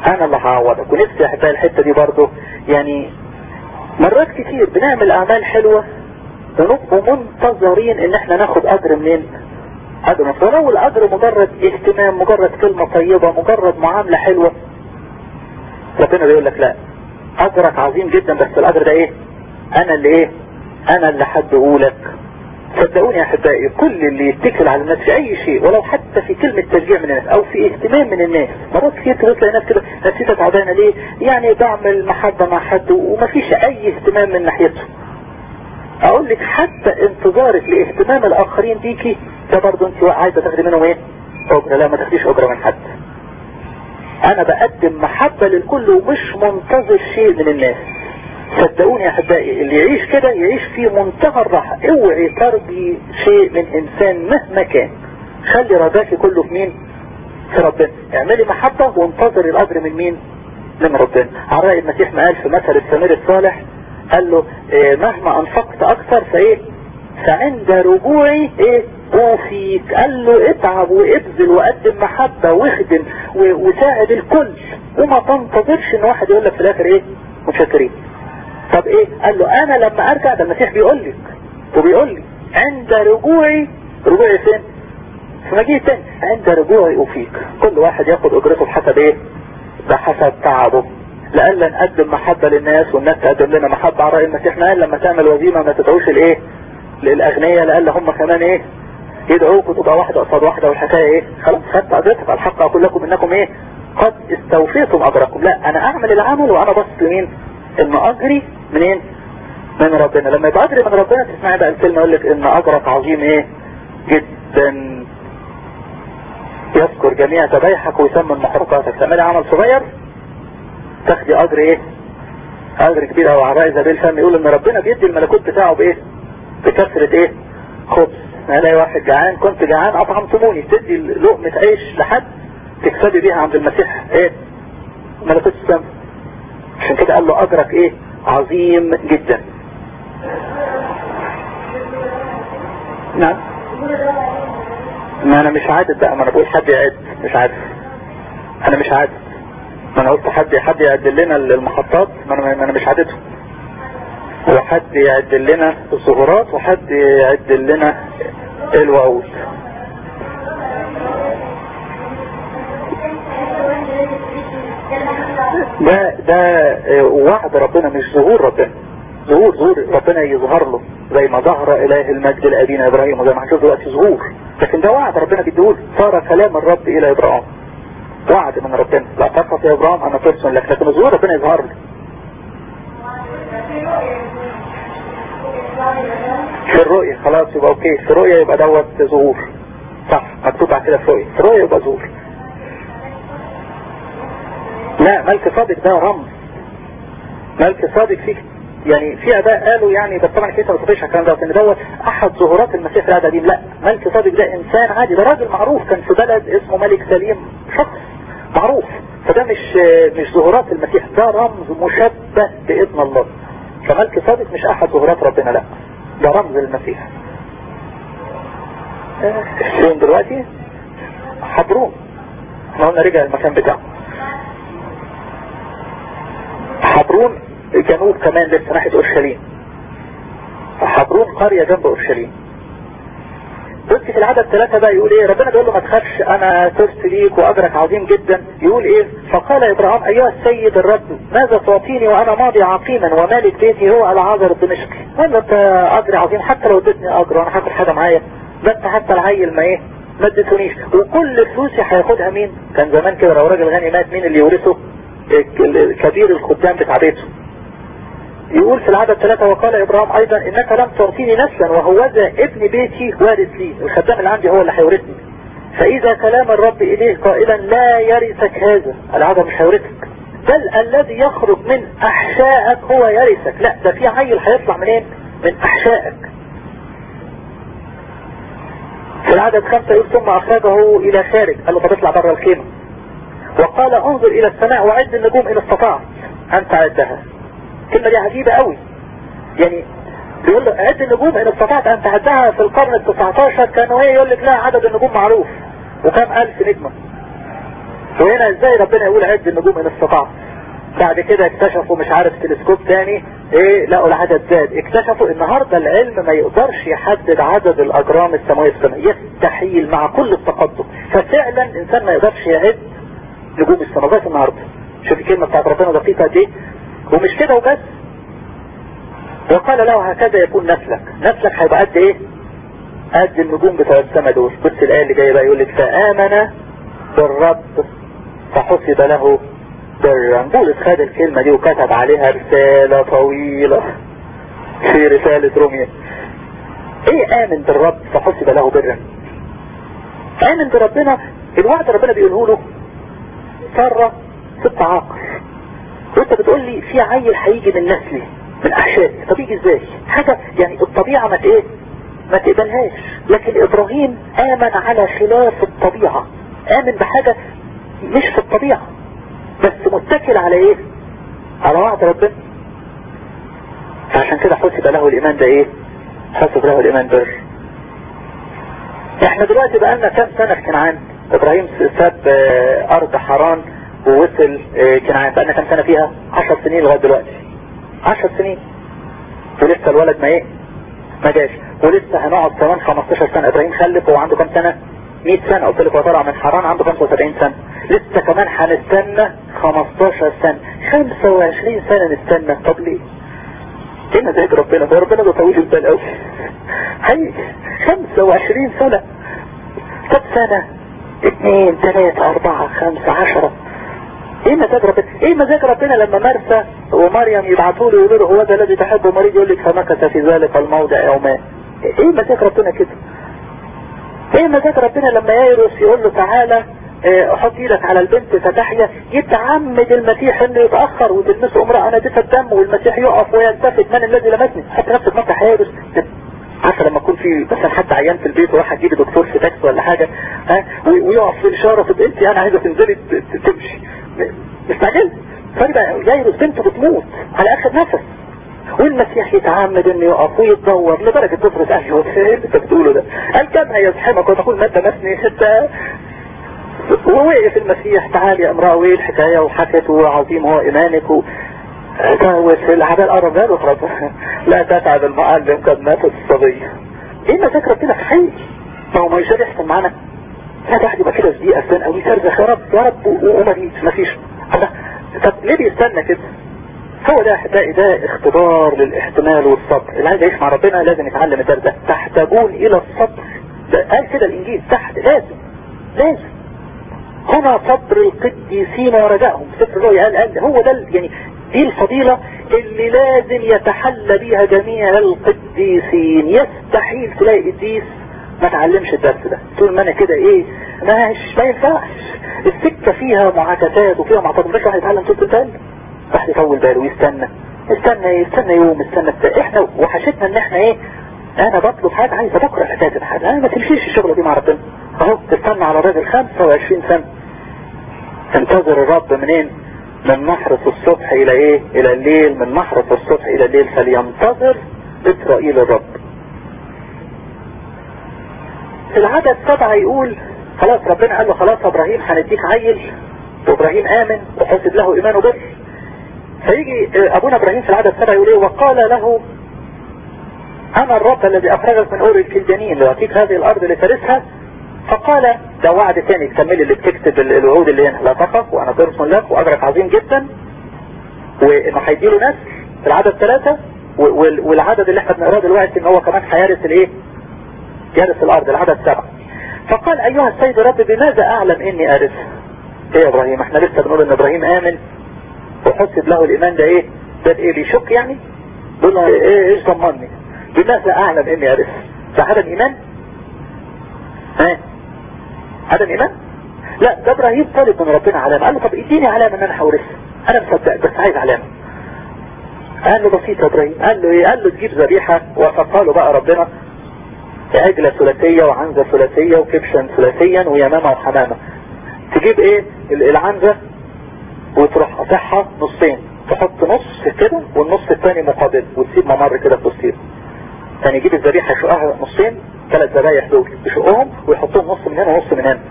Speaker 1: انا اللي هعوضك ونفسي احبها الحتة دي برضو يعني مرات كتير بنعمل اعمال حلوة ونبقوا منتظرين ان احنا ناخد اجر منين اجر ولو الاجر مجرد اهتمام مجرد كلمة طيبة مجرد معاملة حلوة ربنا بيقول لك لا اجرك عظيم جدا بس الاجر ده ايه انا اللي ايه انا اللي هديهولك صدقوني يا احبائي كل اللي يتكل على الناس في اي شيء ولو حتى في كلمة تشجيع من الناس او في اهتمام من الناس مرات كتير تلاقي ناس كده نفسيتها تعبانه ليه يعني بعمل محبة مع حد ومفيش اي اهتمام من ناحيته اقول لك حتى انتظارك لاهتمام الاخرين بيكي ده برضه انت عايزه تاخدي منهم ايه اجره لا ما تاخديش اجره من حد انا بقدم محبة للكل ومش منتظر شيء من الناس صدقوني يا احبائي اللي يعيش كده يعيش في منتهى الراحة اوعي ترضي شيء من انسان مهما كان خلي رضاكي كله في مين في ربنا اعملي محبة وانتظري الاجر من مين من ربنا على رأي المسيح ما قال في مثل السمير الصالح قال له إيه مهما انفقت اكثر فايه فعند رجوعي ايه وفيك قال له اتعب وابذل وقدم محبة واخدم وساعد الكل وما تنتظرش ان واحد يقول لك في الاخر ايه متشكرين طب ايه قال له انا لما ارجع ده المسيح بيقول لك وبيقول لي عند رجوعي رجوعي فين في مجيء تاني عند رجوعي افيك كل واحد ياخد اجرته بحسب ايه بحسب تعبه لألا نقدم محبة للناس والناس تقدم لنا محبة على رأي المسيح ما قال لما تعمل وزيمة ما تدعوش الايه للأغنياء لألا هم كمان ايه يدعوكم تبقى واحدة قصاد واحدة والحكاية ايه خلاص خدت اجرتك الحق اقول لكم انكم ايه قد استوفيتم اجركم لا انا اعمل العمل وانا بص لمين ان اجري منين من ربنا لما يبقى اجري من ربنا تسمعي بقى الكلمة يقول لك ان اجرك عظيم ايه جدا يذكر جميع ذبايحك ويسمى محرقاتك تعملي عمل صغير تاخدي اجر ايه اجر كبير او على رأي زبيل فهم يقول ان ربنا بيدي الملكوت بتاعه بايه بكثرة ايه خبز الاقي واحد جعان كنت جعان اطعمتموني تدي لقمة عيش لحد تكسبي بيها عند المسيح ايه ملكوت السماء عشان كده قال له اجرك ايه عظيم جدا نعم ما انا مش عادد بقى ما انا بقول حد يعد مش عادد انا مش عادد ما انا قلت حد حد يعدل لنا المحطات ما انا, ما أنا مش عاددهم وحد يعدل لنا الظهورات وحد يعدل لنا الوعود ده ده وعد ربنا مش ظهور ربنا ظهور ظهور ربنا يظهر له زي ما ظهر اله المجد لابينا ابراهيم وزي ما هنشوف دلوقتي ظهور لكن ده وعد ربنا بيديهوله صار كلام الرب الى ابراهيم وعد من ربنا لا تقف يا ابراهيم انا ترسل لك لكن ظهور ربنا يظهر له في الرؤية خلاص يبقى اوكي في الرؤية يبقى دوت ظهور صح مكتوب على كده في الرؤية في الرؤية يبقى ظهور لا ملك صادق ده رمز ملك صادق فيه يعني في اباء قالوا يعني بس طبعا كيف ما تطيش الكلام ده ان دوت احد ظهورات المسيح في العهد القديم لا ملك صادق ده انسان عادي ده راجل معروف كان في بلد اسمه ملك سليم شخص معروف فده مش مش ظهورات المسيح ده رمز مشبه بابن الله فملك صادق مش احد ظهورات ربنا لا ده رمز المسيح فين دلوقتي حبرون احنا قلنا رجع المكان بتاعه حبرون جنوب كمان لسه ناحية اورشليم حبرون قرية جنب اورشليم بص في العدد ثلاثة بقى يقول ايه ربنا بيقول له ما تخافش انا ترس ليك واجرك عظيم جدا يقول ايه فقال ابراهيم ايها السيد الرب ماذا تعطيني وانا ماضي عقيما ومالك بيتي هو العذر الدمشقي قال له انت اجر عظيم حتى لو اديتني اجر وانا هاخد حاجة معايا بس حتى العيل ما ايه ما اديتونيش وكل فلوسي هياخدها مين كان زمان كده لو راجل غني مات مين اللي يورثه كبير الخدام بتاع بيته يقول في العدد ثلاثة وقال إبراهيم أيضا إنك لم تعطيني نفسا وهوذا ابن بيتي وارث لي الخدام اللي عندي هو اللي هيورثني فإذا كلام الرب إليه قائلا لا يرثك هذا العدد مش هيورثك بل الذي يخرج من أحشائك هو يرثك لا ده في عيل هيطلع منين من أحشائك في العدد خمسة يقول ثم أخرجه إلى خارج قال له طب اطلع بره الخيمة وقال انظر إلى السماء وعد النجوم إن استطعت أن تعدها الكلمة دي عجيبة قوي يعني بيقول له عد النجوم ان استطعت ان تعدها في القرن ال 19 كانوا ايه يقول لك لا عدد النجوم معروف وكم الف نجمة وهنا ازاي ربنا يقول عد النجوم ان استطاع بعد كده اكتشفوا مش عارف تلسكوب تاني ايه لقوا العدد زاد اكتشفوا النهاردة العلم ما يقدرش يحدد عدد الاجرام السماوية في السماء يستحيل مع كل التقدم ففعلا الانسان ما يقدرش يعد نجوم السماء لغايه النهارده شوف الكلمة بتاعت ربنا دقيقة دي ومش كده وبس وقال له هكذا يكون نسلك نسلك هيبقى قد ايه قد النجوم بتوع السماء دول بص الآية اللي جاية بقى يقول لك فآمن بالرب فحسب له برا بولس خد الكلمة دي وكتب عليها رسالة طويلة في رسالة روميا ايه آمن بالرب فحسب له برا آمن بربنا الوعد ربنا بيقوله له سارة ست عاقر وانت بتقول لي في عيل هيجي من نسلي من احشائي طب يجي ازاي حاجة يعني الطبيعة ما ايه ما تقبلهاش لكن ابراهيم امن على خلاف الطبيعة امن بحاجة مش في الطبيعة بس متكل على ايه على وعد ربنا فعشان كده حسب له الايمان ده ايه حسب له الايمان بر احنا دلوقتي بقى لنا كام سنة في كنعان ابراهيم ساب ارض حران ووصل كنعان بقى لنا كام سنة فيها 10 سنين لغاية دلوقتي 10 سنين ولسه الولد ما ايه ما جاش ولسه هنقعد كمان 15 سنة ابراهيم خلف وهو عنده كام سنة 100 سنة قلت لك هو طلع من حران عنده 75 سنة لسه كمان هنستنى 15 سنة 25 سنة نستنى طب ليه ايه مزاج ربنا ده ربنا ده طويل البال قوي هي 25 سنة طب سنة اثنين ثلاثة اربعة خمسة عشرة ايه مزاج ربنا ايه مزاج ربنا لما مرسى ومريم يبعثوا له يقولوا له هو ده الذي تحبه مريض يقول لك فمكث في ذلك الموضع يومان ايه مزاج ربنا كده ايه مزاج ربنا لما ييروس يقول له تعالى حط ايدك على البنت فتحيا يتعمد المسيح انه يتأخر وتلمسه امرأة نزفة الدم والمسيح يقف ويلتفت من الذي لمسني حط نفسك مطرح ييروس عارفه لما يكون في مثلا حد عيان في البيت وراح تجيبي دكتور في تاكس ولا حاجة ها ويقف في الاشارة طب انت انا عايزه تنزلي تمشي مستعجل فيبقى ييروس بنته بتموت على اخر نفس والمسيح يتعمد انه يقف ويتدور لدرجة تفرس قال له ايه اللي انت بتقوله ده قال كم هيزحمك وتقول مادة مسني حتى ووقف المسيح تعال يا امرأة وايه الحكاية وحكت وعظيم هو ايمانك و في العبال قرب له خلاص لا تتعب المعلم قد ماتت الصبية ايه ما ذكر كده في حي ما هو ما يشاد يحصل معانا لا ده يبقى كده في دقيقة او يسرزخ يا رب يا رب وما فيش ما فيش طب ليه بيستنى كده هو ده احبائي ده اختبار للاحتمال والصبر اللي عايز يعيش مع ربنا لازم يتعلم الدرس ده تحتاجون الى الصبر ده قال كده الانجيل تحت لازم لازم هنا صبر القديسين ورجائهم سفر الرؤيا قال قال هو ده يعني دي الفضيلة اللي لازم يتحلى بيها جميع القديسين يستحيل تلاقي قديس ما تعلمش الدرس ده طول ما انا كده ايه ماش ما ينفعش السكة فيها معاكسات وفيها معطات مش واحد يتعلم طول البال واحد يطول باله ويستنى استنى يستنى يوم استنى بتاع احنا وحشتنا ان احنا ايه انا بطلب حاجة عايز بكرة حكاية الحاجة انا ما تمشيش الشغلة دي مع ربنا اهو تستنى على الراجل 25 سنة تنتظر الرب منين من محرس الصبح الى ايه الى الليل من محرس الصبح الى الليل فلينتظر اسرائيل الرب في العدد سبعة يقول خلاص ربنا قال له خلاص ابراهيم هنديك عيل وابراهيم امن وحسب له ايمانه بر فيجي ابونا ابراهيم في العدد سبعة يقول ايه وقال له انا الرب الذي اخرجك من اور الكلدانيين لأعطيك هذه الارض لترثها فقال ده وعد تاني تكمل اللي بتكتب الوعود اللي هنا لا تخف وانا ترس لك واجرك عظيم جدا وانه هيديله نسل في العدد ثلاثة والعدد اللي احنا بنقراه دلوقتي ان هو كمان هيرث الايه يرث الارض العدد سبعة فقال ايها السيد رب بماذا اعلم اني ارث ايه يا ابراهيم احنا لسه بنقول ان ابراهيم امن وحسب له الايمان ده ايه ده ايه بيشك يعني بيقول له ايه ايش ضمني بماذا اعلم اني ارث ده عدم ايمان ها عدم ايمان لا ده ابراهيم طالب من ربنا علامة قال له طب اديني علامة ان انا هورثها انا مصدق بس عايز علامة قال له بسيط يا ابراهيم قال له ايه قال له تجيب ذبيحة وصفها له بقى ربنا عجلة ثلاثية وعنزة ثلاثية وكبشا ثلاثيا ويمامة وحمامة تجيب ايه العنزة وتروح قطعها نصين تحط نص كده والنص الثاني مقابل وتسيب ممر كده في وسطهم يعني يجيب الذبيحة يشقها نصين ثلاث ذبايح دول يشقهم ويحطهم نص من هنا ونص من هنا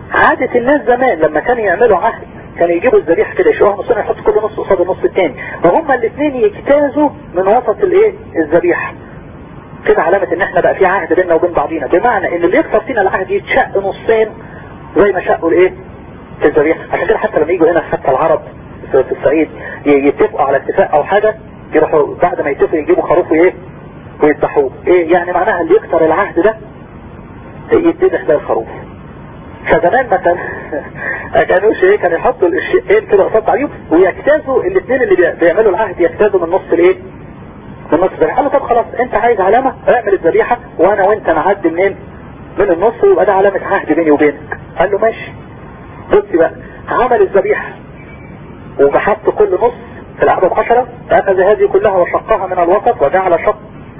Speaker 1: عادة الناس زمان لما كانوا يعملوا عهد كانوا يجيبوا الذبيحة كده يشوها نصين يحطوا كل نص قصاد النص التاني وهما الاثنين يجتازوا من وسط الايه الذبيحة كده علامة ان احنا بقى في عهد بيننا وبين بعضينا بمعنى ان اللي يكسر فينا العهد يتشق نصين زي ما شقوا الايه الذبيحة عشان كده حتى لما يجوا هنا حتى العرب في الصعيد يتفقوا على اتفاق او حاجة يروحوا بعد ما يتفقوا يجيبوا خروف ايه ويذبحوه ايه يعني معناها اللي يكسر العهد ده يتذبح ده الخروف فزمان ما كان كانوش ايه كانوا يحطوا الشقين كده قصاد بعضهم ويجتازوا الاثنين اللي بيعملوا العهد يجتازوا من نص الايه من نص الذبيحه قالوا طب خلاص انت عايز علامه اعمل الذبيحه وانا وانت نعدي منين من النص ويبقى ده علامه عهد بيني وبينك قال له ماشي بص بقى عمل الذبيحه وبحط كل نص في العدد عشرة فأخذ هذه كلها وشقها من الوسط وجعل شق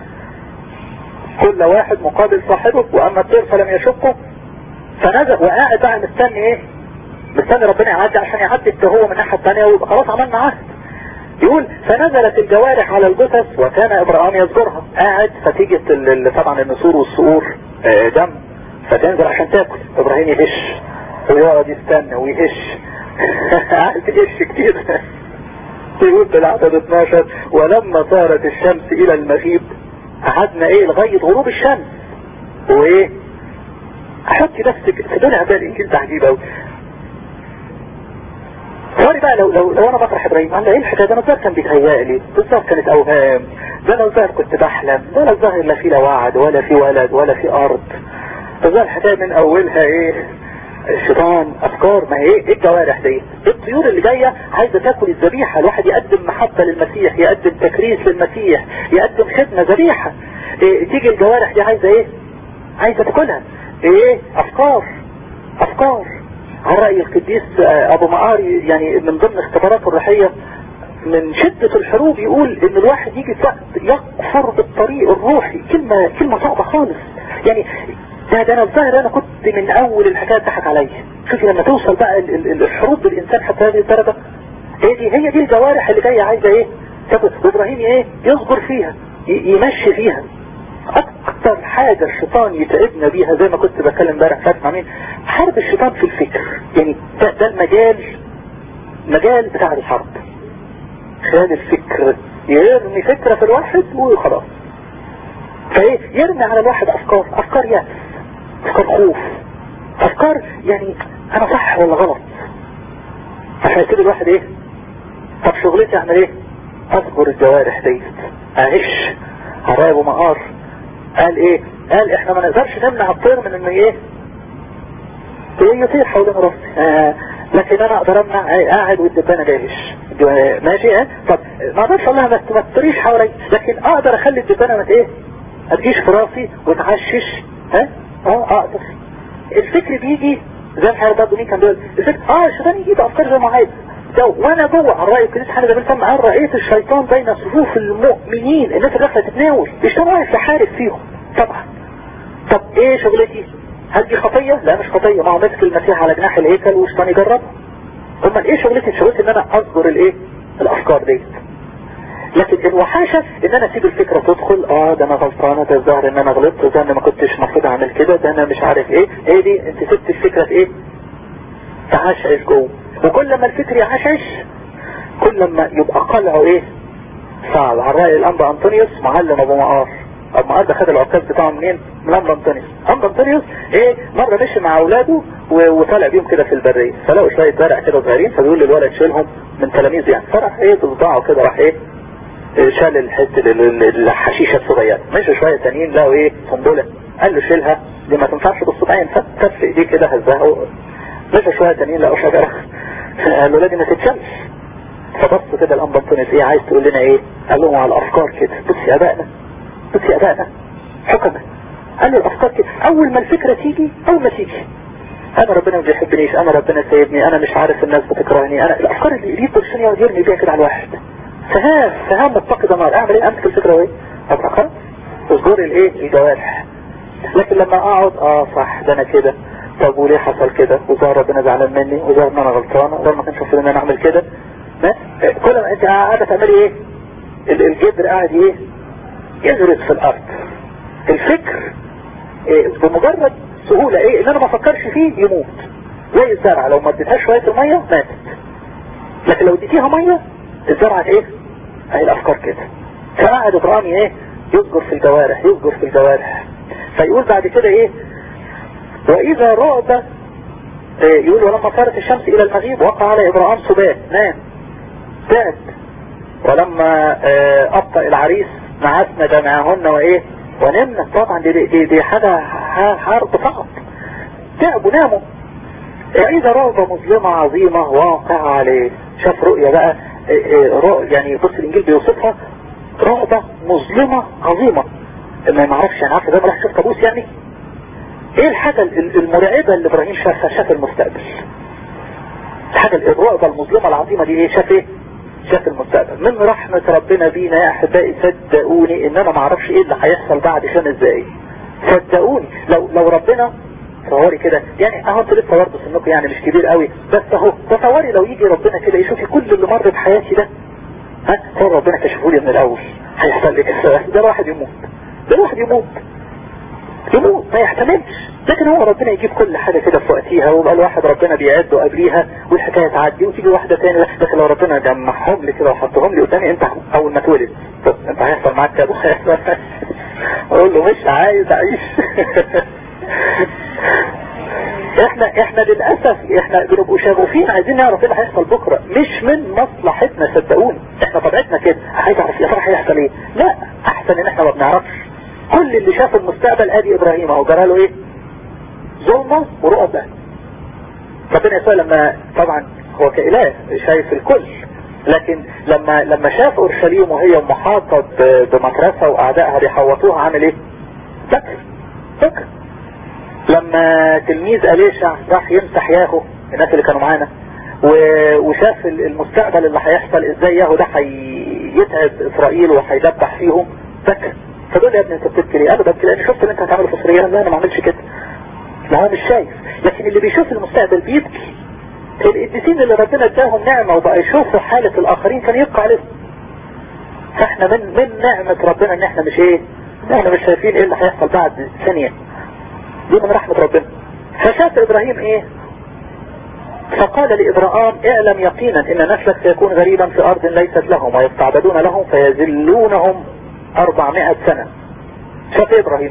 Speaker 1: كل واحد مقابل صاحبه وأما الطير فلم يشقه فنزل وقاعد بقى مستني ايه مستني ربنا يعدي عشان يعدي هو من الناحية الثانية ويبقى خلاص عملنا عهد يقول فنزلت الجوارح على الجثث وكان ابراهيم يذكرها قاعد فتيجي طبعا النسور والصقور دم فتنزل عشان تاكل ابراهيم يهش ويقعد يستنى ويهش قاعد يهش كتير يقول في العدد 12 ولما صارت الشمس الى المغيب قعدنا ايه لغاية غروب الشمس وايه احط نفسك في دون عبال الانجيل ده عجيب قوي سوري بقى لو لو لو انا بطرح ابراهيم قال ايه الحكايه ده انا الظاهر كان بيتهيأ لي بالظبط كانت اوهام ده انا الظاهر كنت بحلم ده انا الظاهر لا في لا وعد ولا في ولد ولا في ارض الظاهر الحكايه من اولها ايه الشيطان افكار ما هي ايه الجوارح دي الطيور اللي جاية عايزة تاكل الذبيحة الواحد يقدم محبة للمسيح يقدم تكريس للمسيح يقدم خدمة ذبيحة إيه تيجي الجوارح دي عايزة ايه عايزة تاكلها ايه افكار افكار على رأي القديس ابو مقار يعني من ضمن اختباراته الروحية من شدة الحروب يقول ان الواحد يجي في وقت يكفر بالطريق الروحي كلمة كلمة صعبة خالص يعني ده ده انا الظاهر انا كنت من اول الحكاية تضحك عليا شوفي لما توصل بقى الحروب بالانسان حتى هذه الدرجة هي دي هي دي الجوارح اللي جاية عايزة ايه وابراهيم ايه يصبر فيها يمشي فيها اكتر حاجة الشيطان يتعبنا بيها زي ما كنت بتكلم امبارح فاتح مين حرب الشيطان في الفكر يعني ده, ده المجال مجال بتاع الحرب خلال الفكر يرمي فكرة في الواحد وخلاص فايه يرمي على الواحد افكار افكار يأس افكار خوف افكار يعني انا صح ولا غلط عشان كده الواحد ايه طب شغلتي اعمل ايه اصبر الجوارح ديت اعيش على ابو مقار قال ايه قال احنا ما نقدرش نمنع الطير من انه ايه يطير حوالين راسي آه لكن انا اقدر امنع قاعد والدبانه جايش ماشي اه طب ما اقدرش اقول لها ما تطيريش حوالي لكن اقدر اخلي الدبانه ما ايه ما تجيش في راسي وتعشش ها اه اقدر الفكر بيجي زي ما حضرتك برضه مين كان بيقول الفكر اه الشيطان يجيب افكار زي ما عايز وانا جوه على رأي القديس حاجه ده فهم عن رأيت الشيطان بين صفوف المؤمنين الناس اللي داخله تتناول الشيطان واقف يحارب فيهم طبعا طب ايه شغلتي هل دي خطيه لا مش خطيه ما هو ماسك المسيح على جناح الهيكل والشيطان يجرب امال ايه شغلتي شغلتي ان انا اصبر الايه الافكار ديت لكن الوحاشة ان انا اسيب الفكرة تدخل اه ده انا غلطانة ده الظاهر ان انا غلطت ده انا ما كنتش المفروض اعمل كده ده انا مش عارف ايه ايه دي انت سبت الفكرة في ايه تعشعش جوه وكل ما الفكر يعشعش كل ما يبقى قلعه ايه صعب على رأي الانبا انطونيوس معلم ابو مقار ابو مقار ده خد العكاز بتاعه منين من انبا انطونيوس انبا انطونيوس ايه مرة مشي مع اولاده وطالع بيهم كده في البرية فلقوا شوية زرع كده صغيرين فبيقول للولد شيلهم من تلاميذ يعني فراح ايه بصباعه كده راح ايه شال الحته الحشيشة الصغيرة مشوا شوية تانيين لقوا ايه قنبلة قال له شيلها دي ما تنفعش بالصباعين فكف في ايديه كده هزها مشوا شوية تانيين لقوا شجرة قال له لازم ما تتشمش فبص كده الانبا انطونيوس ايه عايز تقول لنا ايه قال لهم على الافكار كده بص يا ابائنا بص يا ابائنا حكمة قال له الافكار كده اول ما الفكرة تيجي اول ما تيجي انا ربنا ما بيحبنيش انا ربنا سيبني انا مش عارف الناس بتكرهني انا الافكار اللي اللي يدخل يقعد يرمي بيها كده على الواحد سهام سهام متقدة نار اعمل ايه امسك الفكرة وايه ابقى خلاص اصبر الايه الجوارح لكن لما اقعد اه صح ده انا كده طب وليه حصل كده وظهر ربنا زعلان مني وظهر ان انا غلطان وظهر ما كانش المفروض ان انا اعمل كده كل ما انت قاعدة تعملي ايه الجدر قاعد ايه يغرس في الارض الفكر إيه بمجرد سهولة ايه ان انا ما افكرش فيه يموت زي الزرع لو ما اديتهاش شويه الميه ماتت لكن لو اديتيها ميه الزرعه ايه اهي الافكار كده فقعد ابراهيم ايه يذكر في الجوارح يذكر في الجوارح فيقول بعد كده ايه واذا رعب إيه يقول ولما صارت الشمس الى المغيب وقع على ابراهيم سبات نام تعب ولما اه ابطأ العريس نعسنا جمعهن وايه ونمنا طبعا دي, دي, دي حاجة حرب فقط تعبوا ناموا إذا رغبة مظلمة عظيمة واقع عليه شاف رؤية بقى رؤية يعني بص الإنجيل بيوصفها رغبة مظلمة عظيمة ما معرفش يعني عارف ده ما راح شاف كابوس يعني ايه الحاجة المرعبة اللي ابراهيم شافها شاف المستقبل الحاجة الرغبة المظلمة العظيمة دي ايه شاف ايه شاف المستقبل من رحمة ربنا بينا يا احبائي صدقوني ان انا ما اعرفش ايه اللي هيحصل بعد خمس دقايق صدقوني لو لو ربنا تصوري كده يعني اهو انتوا لسه برضه سنكم يعني مش كبير قوي بس اهو تصوري لو يجي ربنا كده يشوفي كل اللي مر بحياتي ده ها هو ربنا كشفه لي من الاول هيحصل لي كده ده الواحد يموت ده الواحد يموت يموت ما يحتملش لكن هو ربنا يجيب كل حاجة كده في وقتها ويبقى الواحد ربنا بيعده قبليها والحكاية تعدي وتيجي واحدة تاني لكن لو ربنا جمعهم لي كده وحطهم لي قدامي انت اول ما تولد طب انت هيحصل معاك كده اقول له مش عايز اعيش احنا احنا للاسف احنا بنبقوا شغوفين عايزين نعرف ايه اللي هيحصل بكره مش من مصلحتنا صدقوني احنا طبيعتنا كده عايز اعرف يا ترى هيحصل ايه لا احسن ان احنا ما بنعرفش كل اللي شاف المستقبل ادي ابراهيم اهو جرى له ايه ظلمة ورؤى بقى ربنا يسوع لما طبعا هو كإله شايف الكل لكن لما لما شاف اورشليم وهي محاطة بمدرسة واعدائها بيحوطوها عمل ايه فكر فكر لما تلميذ أليشع راح يمسح ياهو الناس اللي كانوا معانا وشاف المستقبل اللي هيحصل ازاي ياهو ده هيتعب اسرائيل وهيدبح فيهم فكر فدول يا ابني انت بتبكي ليه؟ قالوا ببكي لان شفت اللي انت هتعمله في اسرائيل لا انا ما عملتش كده ما هو مش شايف لكن اللي بيشوف المستقبل بيبكي القديسين اللي ربنا اداهم نعمة وبقى يشوفوا حالة الاخرين كان يبقى عليهم فاحنا من من نعمة ربنا ان احنا مش ايه احنا مش شايفين ايه اللي هيحصل بعد ثانية دي من رحمة ربنا فشاف ابراهيم ايه فقال لإبراهام اعلم يقينا ان نسلك سيكون غريبا في ارض ليست لهم ويستعبدون لهم فيذلونهم 400 سنة شاف ايه ابراهيم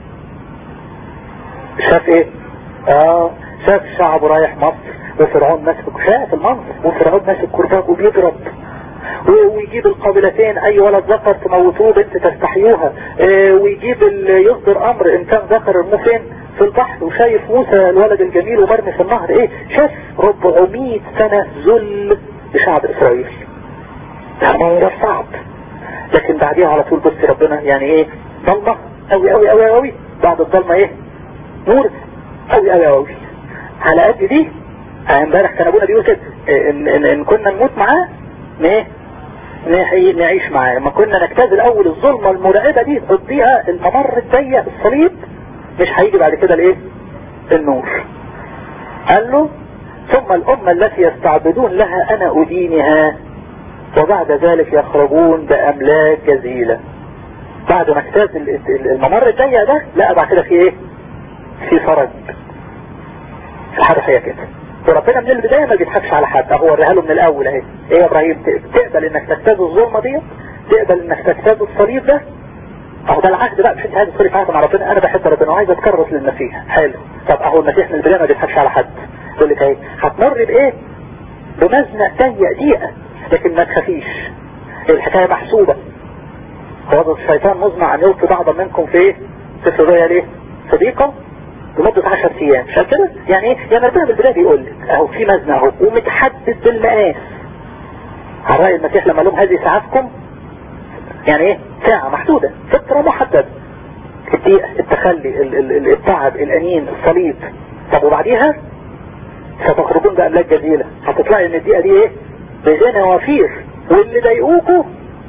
Speaker 1: شاف ايه اه شاف الشعب رايح مصر وفرعون ماسك شاف المنظر وفرعون ماسك كرباج وبيضرب ويجيب القابلتين اي ولد ذكر تموتوه بنت تستحيوها اه ويجيب يصدر امر ان كان ذكر ارموه فين في البحر وشايف موسى الولد الجميل ومرمي في النهر ايه شاف 400 سنة ذل لشعب اسرائيل ده منظر صعب لكن بعديها على طول بص ربنا يعني ايه ضلمة قوي قوي قوي قوي بعد الضلمة ايه نور قوي قوي قوي على قد دي امبارح كان ابونا بيقول كده ان, إن, إن كنا نموت معاه ايه نعيش معاه لما كنا نجتاز الاول الظلمة المرعبة دي تقضيها الممر الضيق الصليب مش هيجي بعد كده الايه النور قال له ثم الامة التي يستعبدون لها انا ادينها وبعد ذلك يخرجون باملاك جزيلة بعد ما اجتاز الممر الضيق ده لا بعد كده في ايه في فرج في حاجة هي كده وربنا من البداية ما بيضحكش على حد اهو وريها له من الاول اهي ايه يا ابراهيم تقبل انك تجتاز الظلمة دي تقبل انك تجتاز الصليب ده اهو ده العهد بقى مش انت عايز تدخلي في عهد مع ربنا انا بحب ربنا وعايز اتكرس للمسيح حلو طب اهو المسيح من البداية ما بيضحكش على حد يقول لك اهي هتمر بايه بمزنق ضيق دقيقة لكن ما تخافيش الحكاية محسوبة هو الشيطان مزمع ان يلقي بعض منكم في ايه في الرؤيا ليه صديقة لمدة 10 ايام مش كده يعني ايه يعني ربنا بالبداية بيقول لك اهو في مزنة اهو ومتحدد بالمقاس على رأي المسيح لما لهم هذه ساعتكم يعني ايه ساعة محدودة فترة محددة الدقيقة التخلي ال ال ال التعب الانين الصليب طب وبعديها ستخرجون بأملاك جزيلة هتطلعي ان الدقيقة دي ايه بغنى وفير واللي ضايقوكوا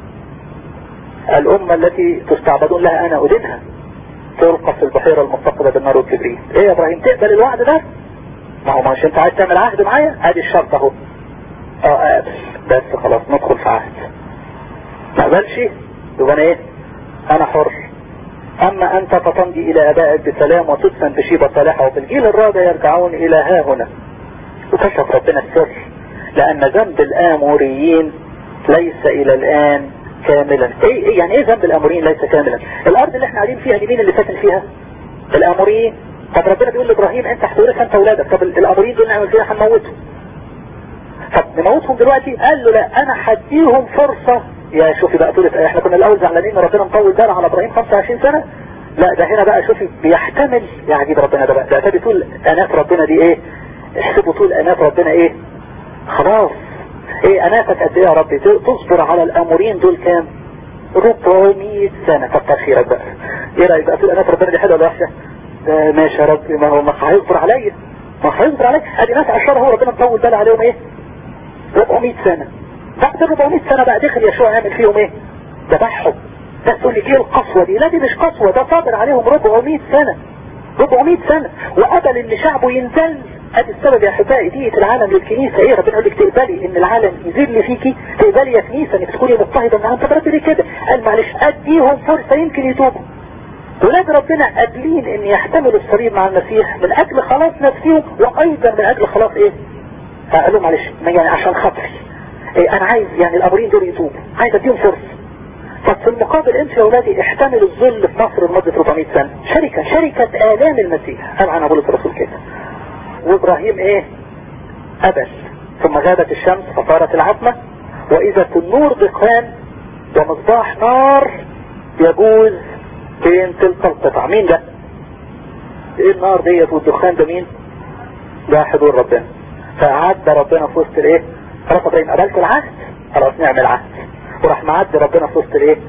Speaker 1: الأمة التي تستعبدون لها أنا أدينها تلقى في البحيرة المثقبة بالنار والكبريت ايه يا ابراهيم تقبل الوعد ده ما هو مش انت عايز تعمل عهد معايا ادي الشرط اهو اه اقبل بس خلاص ندخل في عهد ما اقبلش يبقى انا ايه انا حر اما انت فتمضي الى ابائك بسلام وتدفن بشيبة صالحة وفي الجيل الرابع يرجعون الى ها هنا وكشف ربنا السر لان ذنب الاموريين ليس الى الان كاملا ايه, إيه يعني ايه ذنب الاموريين ليس كاملا الارض اللي احنا قاعدين فيها دي مين اللي ساكن فيها الاموريين طب ربنا بيقول لابراهيم انت هتورث انت اولادك طب الاموريين دول نعمل فيها هنموتهم طب نموتهم دلوقتي قال له لا انا هديهم فرصة يا شوفي بقى طولة ايه احنا كنا الاول زعلانين ربنا مطول باله على ابراهيم 25 سنة لا ده هنا بقى شوفي بيحتمل يا عجيب ربنا ده بقى ده ده طول انات ربنا دي ايه احسبوا طول انات ربنا ايه خلاص ايه اناتك قد ايه يا ربي تصبر على الامورين دول كام 400 سنة كتر خيرك بقى ايه رأيك بقى طول انات ربنا دي حلوه ولا وحشه ده ماشي يا ربي ما هو ما هيصبر عليا ما هيصبر عليا ادي ناس عشرة هو ربنا مطول باله عليهم ايه 400 سنة بعد 400 سنة بقى دخل يشوع يعمل فيهم ايه ذبحهم ده تقول لي ايه القسوة دي لا دي مش قسوة ده صابر عليهم 400 سنة 400 سنة وقبل ان شعبه ينزل ادي السبب يا احبائي دي العالم للكنيسة ايه ربنا يقول لك تقبلي ان العالم يذل فيكي تقبلي يا كنيسة انك تكوني مضطهدة معاهم طب ربنا كده قال معلش اديهم فرصة يمكن يتوبوا ولاد ربنا قابلين ان يحتملوا الصليب مع المسيح من اجل خلاص نفسهم وايضا من اجل خلاص ايه فقالوا معلش يعني عشان خاطري إيه انا عايز يعني الامرين دول يتوبوا عايز اديهم فرصة طب في المقابل انت يا اولادي احتملوا الذل في مصر لمدة 400 سنة شركة شركة الام المسيح قال عنها بولس الرسول كده وابراهيم ايه قبل ثم غابت الشمس فصارت العتمة واذا النور دخان ومصباح نار يجوز بين تلك القطع مين ده ايه النار ديت والدخان ده مين ده حضور ربنا فعد ربنا في وسط الايه خلاص ابراهيم قبلت العهد خلاص نعمل عهد وراح معدي ربنا في وسط الايه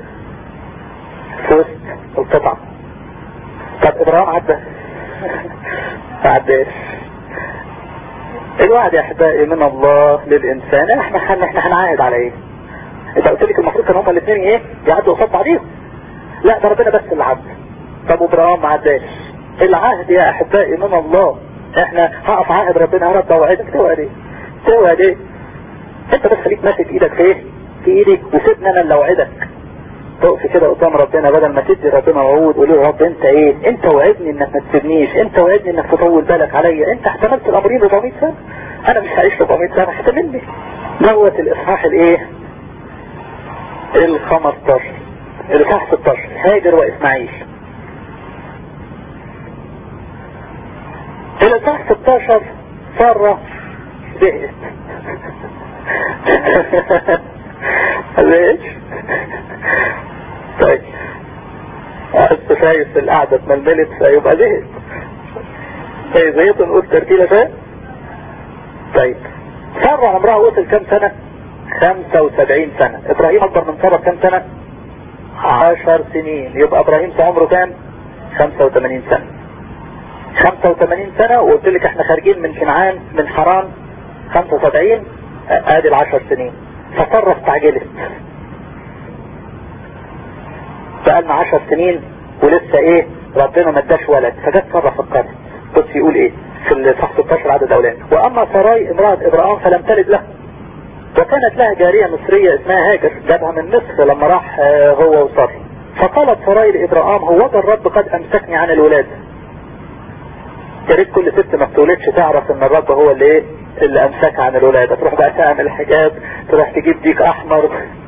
Speaker 1: في وسط القطع طب ابراهيم عدى ما عداش الوعد يا احبائي من الله للانسان احنا احنا احنا هنعاهد على ايه انت قلت لك المفروض كان هما الاثنين ايه يعدوا قصاد بعضيهم لا ده ربنا بس اللي عدى طب وابراهيم ما عداش العهد يا احبائي من الله احنا هقف عهد ربنا يا رب اوعدك توعد ايه توعد ايه انت بس خليك ماسك ايدك في ايه في ايدك وسيبني انا اللي اوعدك تقف كده قدام ربنا بدل ما تدي ربنا وعود وقول له يا رب انت ايه انت وعدني انك ما تسيبنيش انت وعدني انك تطول بالك عليا انت احتملت الامرين 400 سنه انا مش هعيش 400 سنه احتملني دوت الاصحاح الايه ال 15 الاصحاح 16 هاجر واسماعيل الاصحاح 16 ساره زهقت ليش طيب انت شايف القعدة اتململت فيبقى زهق طيب زهقت نقول ترتيلة ده طيب سارة عمرها وصل كام سنة 75 سنة ابراهيم اكبر من سارة كام سنة 10 سنين يبقى ابراهيم في عمره كام 85 سنة 85 سنة وقلت لك احنا خارجين من كنعان من حران 75 ادي العشر سنين فسارة استعجلت بقالنا عشر سنين ولسه ايه ربنا ما اداش ولد فجت سارة فكرت بص يقول ايه في الصح 16 عدد اولاد واما سراي امرأة ابراهيم فلم تلد له وكانت لها جارية مصرية اسمها هاجر جابها من مصر لما راح هو وسارة فقالت سراي لابراهيم هو ده الرب قد امسكني عن الولادة يا ريت كل ست ما بتولدش تعرف ان الرب هو اللي ايه اللي امسكها عن الولادة تروح بقى تعمل حجاب تروح تجيب ديك احمر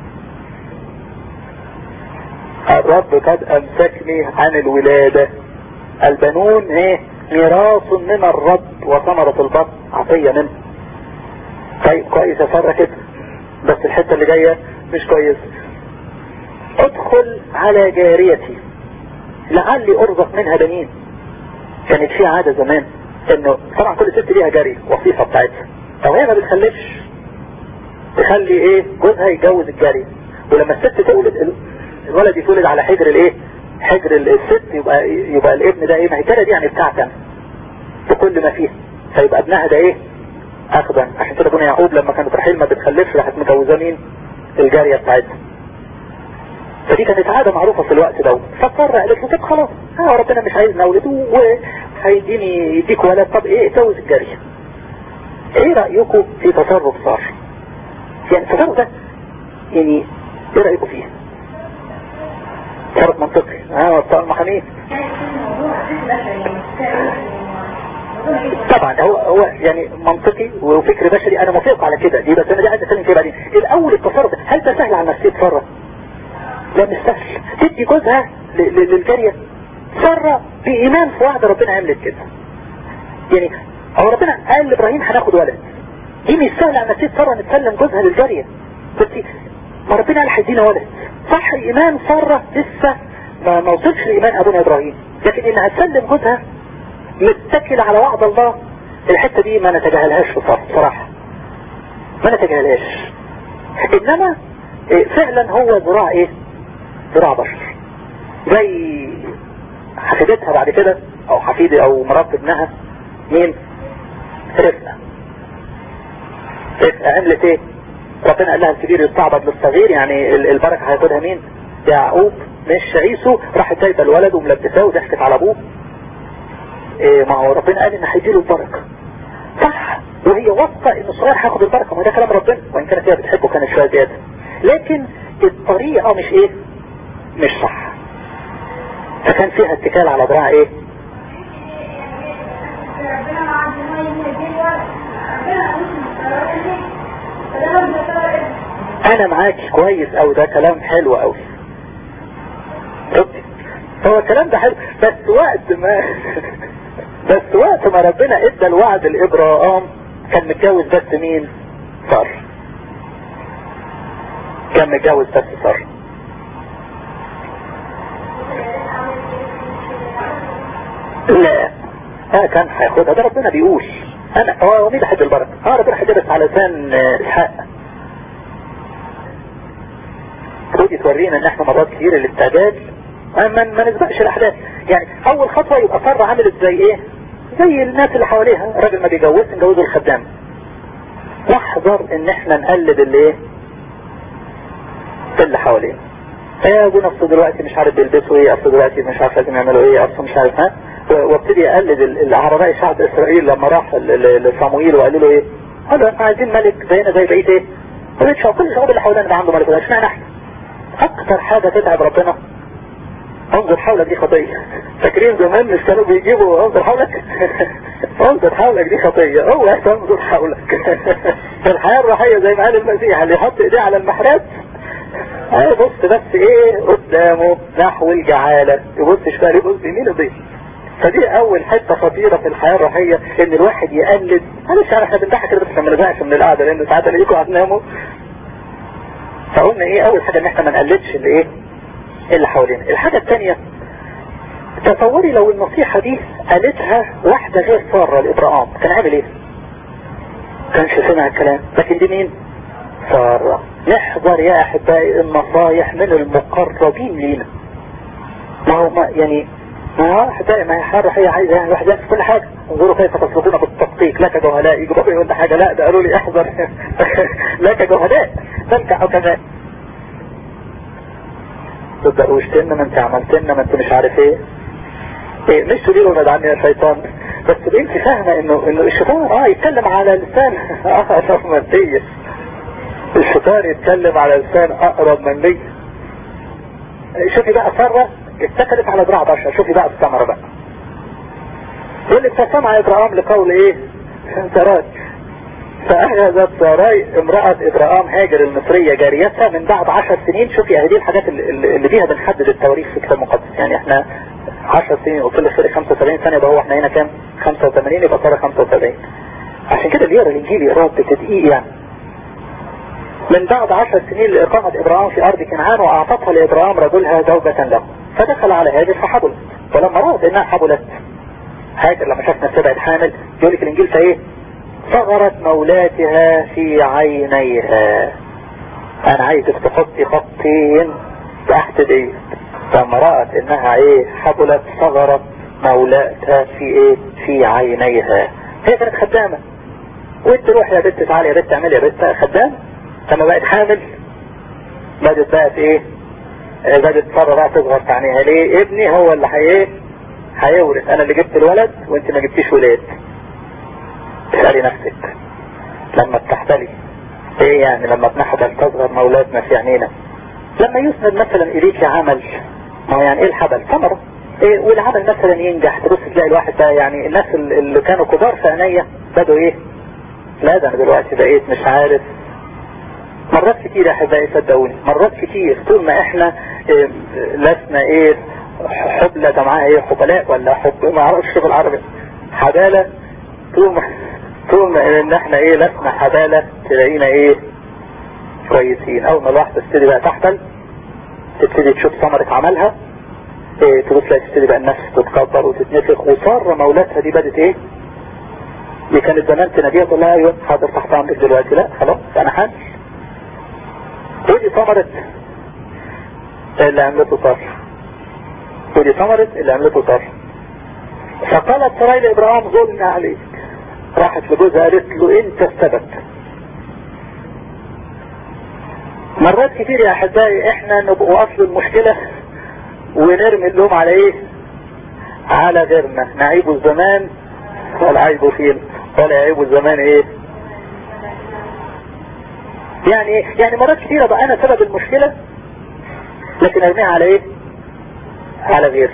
Speaker 1: الرب قد امسكني عن الولادة البنون ايه ميراث من الرب وثمرة البطن عطية منه طيب كويس يا سارة كده بس الحتة اللي جاية مش كويس ادخل على جاريتي لعلي ارزق منها بنين كانت في عادة زمان انه طبعا كل ست ليها جارية وصيفة بتاعتها او هي ما بتخلفش تخلي ايه جوزها يتجوز الجارية ولما الست تولد الولد يتولد على حجر الايه حجر الست يبقى يبقى الابن ده ايه ما هي الجارية دي يعني بتاعتها بكل ما فيها فيبقى ابنها ده ايه اخدا عشان كده ابونا يعقوب لما كانت رحيل ما بتخلفش راحت مجوزه مين الجارية بتاعتها فدي كانت عادة معروفة في الوقت ده فاضطر قالت له طب خلاص اه ربنا مش عايز نولده وهيديني يديك ولد طب ايه اتجوز الجارية ايه رأيكم في تصرف صار يعني التصرف ده يعني ايه رأيكم فيه تصرف منطقي اه بتاع المحامين طبعا هو هو يعني منطقي وفكر بشري انا موافق على كده دي بس انا دي عايز اتكلم فيها بعدين الاول التصرف هل ده سهل على نفسيه ساره لا مش سهل تدي جوزها للجاريه ساره بايمان في وعد ربنا عملت كده يعني هو ربنا قال لابراهيم هناخد ولد دي مش سهل على نفسيه ساره نتسلم جوزها للجاريه بس ما ربنا قال هيدينا ولد صح ايمان ساره لسه ما ما وصلش لايمان ابونا ابراهيم لكن انها تسلم جوزها متكل على وعد الله الحتة دي ما نتجاهلهاش بصراحة ما نتجاهلهاش انما فعلا هو ذراع ايه ذراع بشر زي حفيدتها بعد كده او حفيدي او مرات ابنها مين رفقة رفقة عملت ايه ربنا قال لها الكبير يستعبد للصغير يعني البركة هياخدها مين يعقوب مش عيسو راحت جايبه الولد وملبساه وضحكت على ابوه إيه ما هو ربنا قال ان هيديله البركة صح وهي واثقة ان صغير هياخد البركة ما ده كلام ربنا وان كانت هي بتحبه كانت شوية زيادة لكن الطريقة مش ايه مش صح فكان فيها اتكال على ذراع ايه انا معاك كويس او ده كلام حلو قوي هو الكلام ده حلو بس وقت ما بس وقت ما ربنا ادى الوعد لابراهام كان متجوز بس مين صار كان متجوز بس صار لا اه كان هياخدها ده ربنا بيقول انا هو مين حد البركه اه ربنا هيدرس على لسان اسحاق ودي تورينا ان احنا مرات كتير الاستعداد ما ما نسبقش الاحداث يعني اول خطوة يبقى صار عملت زي ايه زي الناس اللي حواليها الراجل ما بيجوزش نجوزه الخدام نحذر ان احنا نقلد اللي ايه اللي حوالينا ايه ابونا اصل دلوقتي مش عارف بيلبسوا ايه اصل دلوقتي مش عارف لازم يعملوا ايه اصل مش عارف ها وابتدي اقلد العرباء شعب اسرائيل لما راح لصموئيل وقالوا له ايه قالوا احنا عايزين ملك زينا زي بقيه ايه قلت شو كل الشعوب اللي حوالينا ده عنده ملك ده اشمعنى احنا اكتر حاجة تتعب ربنا انظر حولك دي خطية فاكرين زمان مش كانوا بيجيبوا انظر حولك انظر حولك دي خطية هو انظر حولك الحياة الروحية زي ما قال المسيح اللي يحط ايديه على المحرات بص بس ايه قدامه نحو الجعالة يبص شمال يبص يمين يضيف فدي اول حتة خطيرة في الحياة الروحية ان الواحد يقلد معلش احنا بنضحك كده بس ما نزهقش من القعدة لان ساعات الاقيكم هتناموا فقلنا ايه اول حاجة ان احنا ما نقلدش اللي ايه اللي حوالينا الحاجة الثانية تصوري لو النصيحة دي قالتها واحدة غير سارة لإبراهام كان عامل ايه كانش سمع الكلام لكن دي مين سارة نحذر يا احبائي النصايح من المقربين لينا ما هو ما يعني ما هو احبائي ما هي حارة هي عايزة يعني الواحد يعرف كل حاجة انظروا كيف تصلحون بالتدقيق لك جهلاء يجربوا يقول حاجة لا ده قالوا لي احذر لك جهلاء تنكع حكماء تصدقوش لنا ما انت عملت لنا ما انت مش عارف ايه ايه مش تقولي له ابعد عني يا شيطان بس انت فاهمه انه انه الشيطان اه يتكلم على لسان اه مادية الشيطان يتكلم على لسان اقرب من لي شوفي بقى سرة اتكلت على ذراع بشر شوفي بقى الثمرة بقى يقول لك فسمع ابراهام لقول ايه سراج فأخذت ساراي امرأة إبراهام هاجر المصرية جاريتها من بعد عشر سنين شوفي هذه الحاجات اللي بيها بنحدد التواريخ في الكتاب المقدس يعني احنا عشر سنين قلت له فرق 75 سنة يبقى هو احنا هنا كام 85 يبقى صار 75 عشان كده بيقرا الانجيل يقراه بتدقيق يعني من بعد عشر سنين لإقامة إبراهام في أرض كنعان وأعطتها لإبراهام رجلها زوجة له فدخل على هاجر فحبلت ولما رأت إنها حبلت هاجر لما شافنا السبع حامل يقول لك الإنجيل فإيه صغرت مولاتها في عينيها انا عايزك تحطي خطين تحت دي لما رأت انها ايه حبلت صغرت مولاتها في ايه في عينيها هي كانت خدامة وانت روح يا بنت تعالي يا بنت اعملي يا بنت خدامة لما بقت حامل بدت بقت ايه بدت صغر بقى تصغر في عينيها ليه ابني هو اللي هي هيورث انا اللي جبت الولد وانت ما جبتيش ولاد اسألي نفسك لما بتحتلي ايه يعني لما بنحبل تصغر مولاتنا في عينينا لما يسند مثلا اليك عمل ما هو يعني ايه الحبل ثمرة إيه والعمل مثلا ينجح تبص تلاقي الواحد ده يعني الناس اللي كانوا كبار في عينيا بدوا ايه لا ده انا دلوقتي بقيت مش عارف مرات كتير يا احبائي صدقوني مرات كتير طول ما احنا إيه لسنا ايه حبلة ده معاها ايه حبلاء ولا حب ما اعرفش بالعربي حبالة طول ما طول ما ان احنا ايه لسنا حبالة تلاقينا ايه كويسين اول ما الواحد تبتدي بقى تحتل تبتدي تشوف ثمرة عملها ايه تبص تلاقي تبتدي بقى النفس تتكبر وتتنفخ وصار مولاتها دي بدت ايه دي كانت زمان تناديها تقول لها ايوه حاضر تحت عندك دلوقتي لا خلاص انا حامل ودي ثمرة اللي عملته صار ودي ثمرة اللي عملته صار فقالت سراي لابراهيم ظلنا عليك راحت لجوزها قالت له انت السبب مرات كتير يا احبائي احنا نبقوا اصل المشكلة ونرمي اللوم على ايه على غيرنا نعيب الزمان ولا عيبه فين ولا يعيب الزمان ايه يعني ايه يعني مرات كتيرة بقى انا سبب المشكلة لكن ارميها على ايه على غيري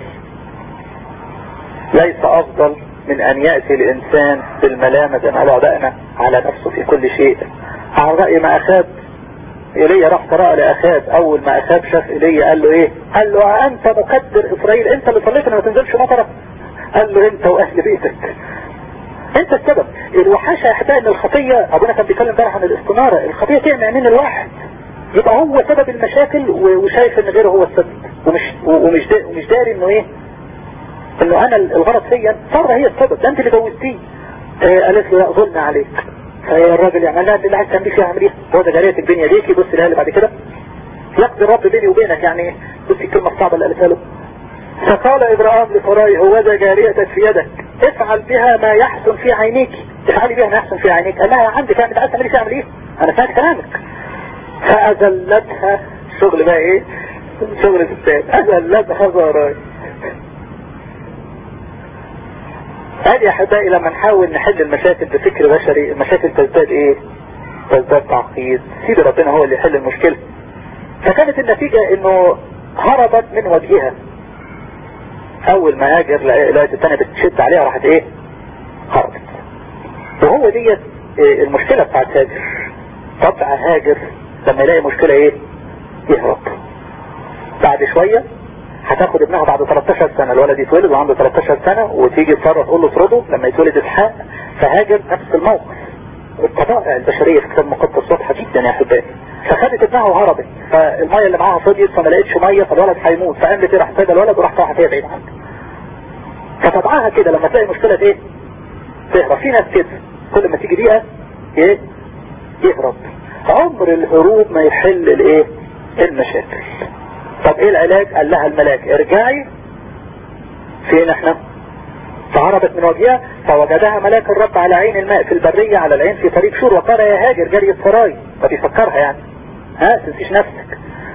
Speaker 1: ليس افضل من ان يأتي الانسان بالملامة زي ما بدأنا على نفسه في كل شيء على رأي ما اخاب ايليا راح قرأ لاخاب اول ما اخاب شاف ايليا قال له ايه قال له انت مقدر اسرائيل انت اللي صليت ان ما تنزلش مطرة قال له انت واهل بيتك انت السبب الوحاشة يا احبائي ان الخطية ابونا كان بيتكلم امبارح عن الاستنارة الخطية تعمى عينين الواحد يبقى هو سبب المشاكل وشايف ان غيره هو السبب ومش ومش دا ومش داري انه ايه انه انا الغلط فيا سارة هي السبب ده انت اللي جوزتيه اه قالت له لا ظلم عليك فالراجل يعمل لها اللي عايز تعمليه فيها اعمل ايه هو ده جاريتك بين يديكي بص لها اللي بعد كده يقضي الرب بيني وبينك يعني بصي الكلمة الصعبة اللي قالتها له فقال ابراهيم لسراي هو ذا جاريتك في يدك افعل بها ما يحسن في عينيك افعلي بها ما يحسن في عينيك قال لها عندك يعني عايز تعملي فيها اعمل ايه انا فاهم كلامك فاذلتها شغل بقى ايه شغل الستات اذلتها سراي ادي يا احبائي لما نحاول نحل المشاكل بفكر بشري المشاكل تزداد ايه تزداد تعقيد سيد ربنا هو اللي يحل المشكلة فكانت النتيجة انه هربت من وجهها اول ما هاجر لقيت الثانية بتشد عليها راحت ايه هربت وهو ديت إيه المشكلة بتاعت هاجر طبع هاجر لما يلاقي مشكلة ايه يهرب بعد شوية هتاخد ابنها بعد 13 سنة الولد يتولد وعنده 13 سنة وتيجي تصرف تقول له اطرده لما يتولد اسحاق فهاجر نفس الموقف الطبائع البشرية في كتاب مقدس واضحة جدا يا احبائي فخدت ابنها وهربت فالمية اللي معاها فضيت فما لقيتش مية فالولد هيموت فقامت راح سايبه الولد وراح طاحت هي بعيد عنه فطبعها كده لما تلاقي مشكلة ايه تهرب في ناس كده كل ما تيجي دقيقة ايه يهرب عمر الهروب ما يحل الايه المشاكل طب ايه العلاج قال لها الملاك ارجعي فين احنا فهربت من وجهها فوجدها ملاك الرب على عين الماء في البرية على العين في طريق شور وقال يا هاجر جري السراي فبيفكرها يعني ها تنسيش نفسك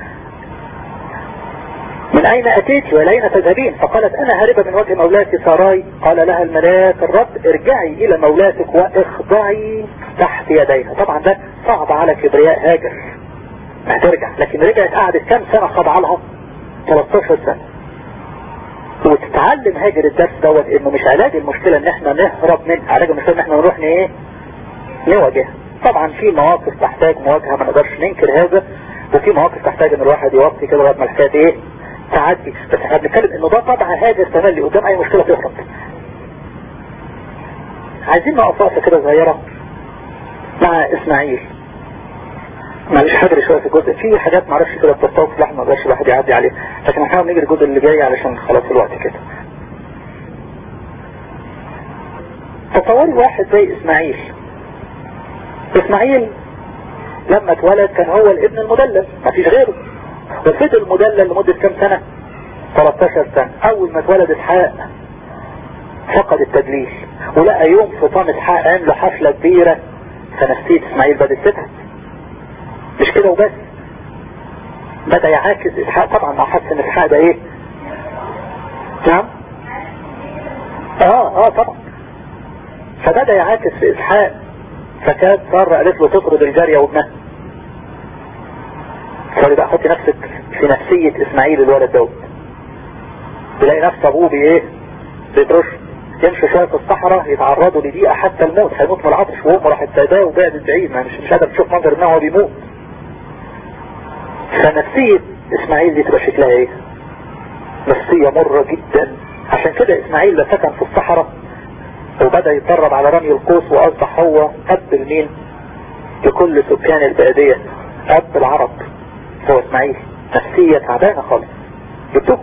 Speaker 1: من اين اتيت والين تذهبين فقالت انا هاربة من وجه مولاتي سراي قال لها الملاك الرب ارجعي الى مولاتك واخضعي تحت يديها طبعا ده صعب على كبرياء هاجر هترجع لكن رجعت قعدت كام سنة خضع لها 13 سنة وتتعلم هاجر الدرس دوت انه مش علاج المشكلة ان احنا نهرب منها علاج المشكلة ان احنا نروح ايه نواجهها طبعا في مواقف تحتاج مواجهة ما نقدرش ننكر هذا وفي مواقف تحتاج ان الواحد يوطي كده لغايه ما الحكايه ايه تعدي بس احنا بنتكلم انه ده طبع هاجر تملي قدام اي مشكلة تهرب عايزين نقف وقفه كده صغيرة مع اسماعيل معلش حاضر شوية في الجزء في حاجات معرفش كده بتستوقف لحظة ما بقاش الواحد يعدي عليه لكن هنحاول نيجي الجزء اللي جاي علشان خلاص الوقت كده تصوري واحد زي اسماعيل اسماعيل لما اتولد كان هو الابن المدلل مفيش غيره وفضل مدلل لمدة كام سنة 13 سنة اول ما اتولد اسحاق فقد التدليل ولقى يوم فطام اسحاق عملوا حفلة كبيرة فنفسية اسماعيل بدأت تتعب مش كده وبس بدأ يعاكس اسحاق طبعا ما حس ان اسحاق ده ايه نعم اه اه طبعا فبدأ يعاكس في اسحاق فكانت سارة قالت له تطرد الجارية وابنها فقال بقى حطي نفسك في نفسية اسماعيل الولد دوت تلاقي نفس ابوه بايه بيترش يمشي شويه في الصحراء يتعرضوا لدقيقه حتى الموت هيموت من العطش وامه راحت سايباه وبعدت بعيد ما مش مش قادر تشوف منظر ان هو بيموت فنفسيه اسماعيل دي تبقى شكلها ايه نفسيه مره جدا عشان كده اسماعيل ده سكن في الصحراء وبدأ يتدرب على رمي القوس واصبح هو اب المين لكل سكان البادية اب العرب هو اسماعيل نفسية تعبانة خالص جبتوه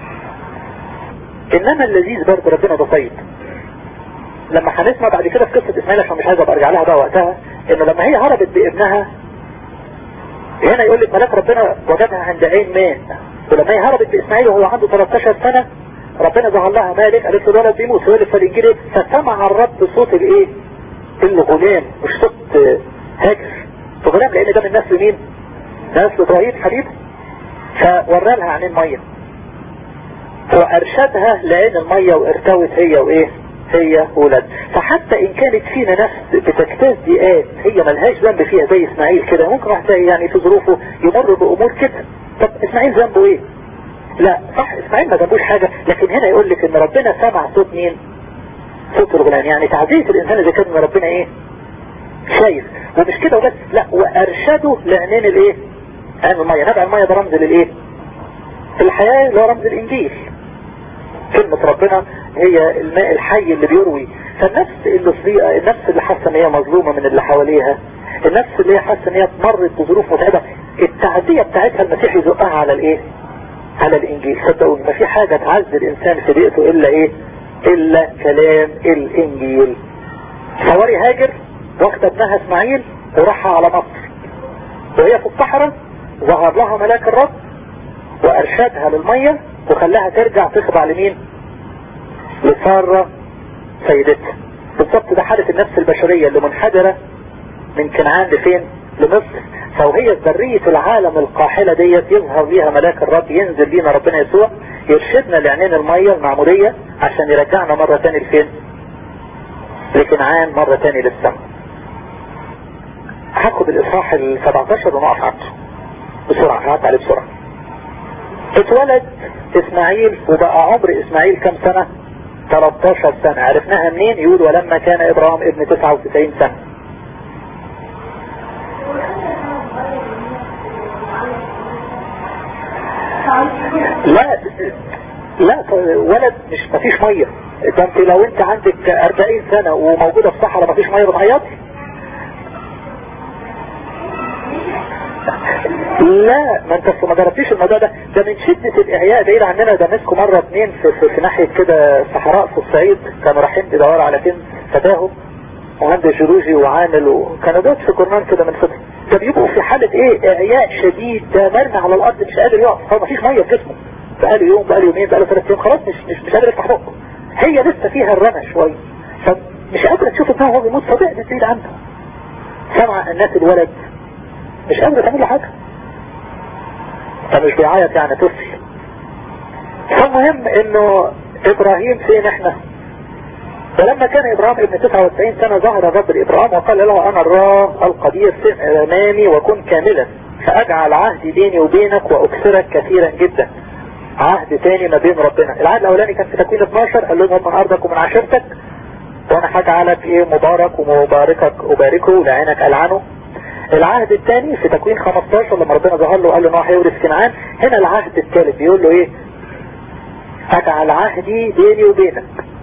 Speaker 1: انما اللذيذ برضه ربنا ده طيب لما هنسمع بعد كده في قصة اسماعيل عشان مش عايز ابقى ارجع لها بقى وقتها انه لما هي هربت بابنها هنا يقول لك ملاك ربنا وجدها عند عين ماء ولما هي هربت باسماعيل وهو عنده 13 سنة ربنا ظهر لها مالك قالت له الولد بيموت يقول لك فالانجيل ايه فسمع الرب صوت الايه الغلام مش صوت هاجر غلام لان ده من نسل مين نسل ابراهيم حبيب فورى لها عن الميه وارشدها لعين الميه وارتوت هي وايه هي ولد فحتى ان كانت فينا نفس بتجتاز دقات هي ملهاش ذنب فيها زي اسماعيل كده ممكن واحد يعني في ظروفه يمر بامور كده طب اسماعيل ذنبه ايه لا صح اسماعيل ما ذنبوش حاجة لكن هنا يقول لك ان ربنا سمع صوت مين صوت الغلام يعني تعزية الانسان اذا كان ربنا ايه شايف ومش كده وبس لا وارشده لعينين الايه عين المية نبع المية ده رمز للايه الحياة اللي هو رمز الانجيل كلمة ربنا هي الماء الحي اللي بيروي فالنفس اللي صديقة النفس اللي حاسة ان هي مظلومة من اللي حواليها النفس اللي هي حاسة ان هي مرت بظروف متعبة التعدية بتاعتها المسيح يزقها على الايه على الانجيل صدقوني ما في حاجة تعز الانسان في بيئته الا ايه الا كلام الانجيل حواري هاجر واخد ابنها اسماعيل وراحها على مصر وهي في الصحراء ظهر لها ملاك الرب وارشدها للمية وخلاها ترجع تخضع لمين لسارة سيدتها بالضبط ده حالة النفس البشرية اللي منحدرة من كنعان لفين لمصر فوهي ذرية العالم القاحلة ديت يظهر ليها ملاك الرب ينزل لينا ربنا يسوع يرشدنا لعينين المية المعمودية عشان يرجعنا مرة تاني لفين لكنعان مرة تاني للسماء هاخد الاصحاح ال 17 ونقف عنده بسرعة هعد عليه بسرعة اتولد اسماعيل وبقى عمر اسماعيل كم سنة 13 سنة عرفناها منين يقول ولما كان ابراهيم ابن 99 سنة لا لا ولد مش مفيش مية ده انت لو انت عندك 40 سنة وموجودة في صحراء مفيش مية بتعيطي لا ما انت ما جربتيش الموضوع ده ده من شدة الاحياء بعيد عننا ده مسكوا مرة اتنين في, في, في ناحية كده صحراء في الصعيد كانوا رايحين يدوروا على كنز فتاهم وعند جروجي وعامل وكانوا دوت في كورنان كده من فترة ده بيبقوا في حالة ايه اعياء شديد ده مرمي على الارض مش قادر يقف هو مفيش مية في جسمه بقاله يوم بقاله يومين بقاله ثلاث ايام خلاص مش مش مش قادر يفتح بقه هي لسه فيها الرمى شوية فمش قادرة تشوف ابنها وهو بيموت فبعدت بعيد عنه سمع الناس الولد مش قادرة تعمل له حاجة فمش بيعيط يعني طفل فالمهم انه ابراهيم فين احنا فلما كان ابراهيم ابن 99 سنة ظهر الرب لابراهيم وقال له انا الراه القدير سمع امامي وكن كاملا فاجعل عهدي بيني وبينك واكثرك كثيرا جدا عهد تاني ما بين ربنا العهد الاولاني كان في تكوين 12 قال لهم من ارضك ومن عشيرتك وانا هجعلك ايه مبارك ومباركك اباركه لعينك العنه العهد الثاني في تكوين 15 لما ربنا ظهر له قال له انه هيورث كنعان هنا العهد الثالث بيقول له ايه اجعل عهدي بيني وبينك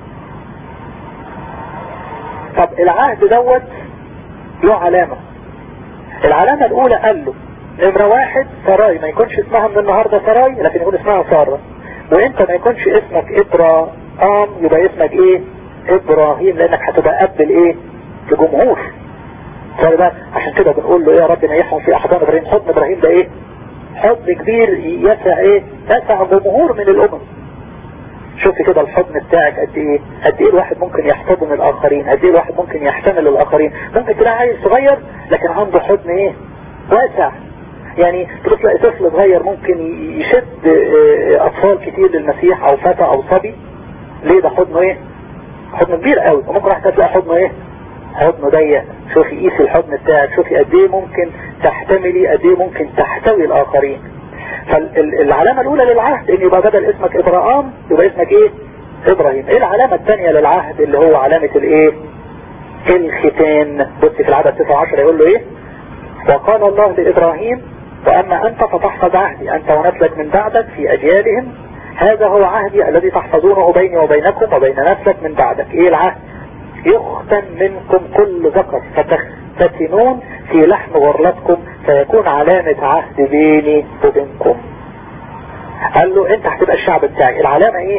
Speaker 1: طب العهد دوت له علامة العلامة الاولى قال له نمرة واحد سراي ما يكونش اسمها من النهاردة سراي لكن يكون اسمها سارة وانت ما يكونش اسمك ابراهام يبقى اسمك ايه ابراهيم لانك هتبقى اب الايه لجمهور فده عشان كده بنقول له ايه يا رب نيحهم في احضان ابراهيم حضن ابراهيم ده ايه حضن كبير يسع ايه يسع جمهور من الامم شوف كده الحضن بتاعك قد ايه قد ايه الواحد ممكن يحتضن الاخرين قد ايه الواحد ممكن يحتمل الاخرين ممكن تلاقي عيل صغير لكن عنده حضن ايه واسع يعني تلاقي طفل صغير ممكن يشد اطفال كتير للمسيح او فتى او صبي ليه ده حضنه ايه حضن كبير قوي وممكن واحد تلاقي حضنه ايه حضنه ضيق شوفي قيس الحضن بتاعك شوفي قد ايه ممكن تحتملي قد ايه ممكن تحتوي الاخرين فالعلامة الاولى للعهد ان يبقى بدل اسمك ابراهام يبقى اسمك ايه ابراهيم ايه العلامة الثانية للعهد اللي هو علامة الايه الختان بص في العدد 19 يقول له ايه وقال الله لابراهيم واما انت فتحفظ عهدي انت ونسلك من بعدك في اجيالهم هذا هو عهدي الذي تحفظونه بيني وبينكم وبين نسلك من بعدك ايه العهد يختن منكم كل ذكر فتختتنون في لحم غرلتكم فيكون علامة عهد بيني وبينكم قال له انت هتبقى الشعب بتاعي العلامة ايه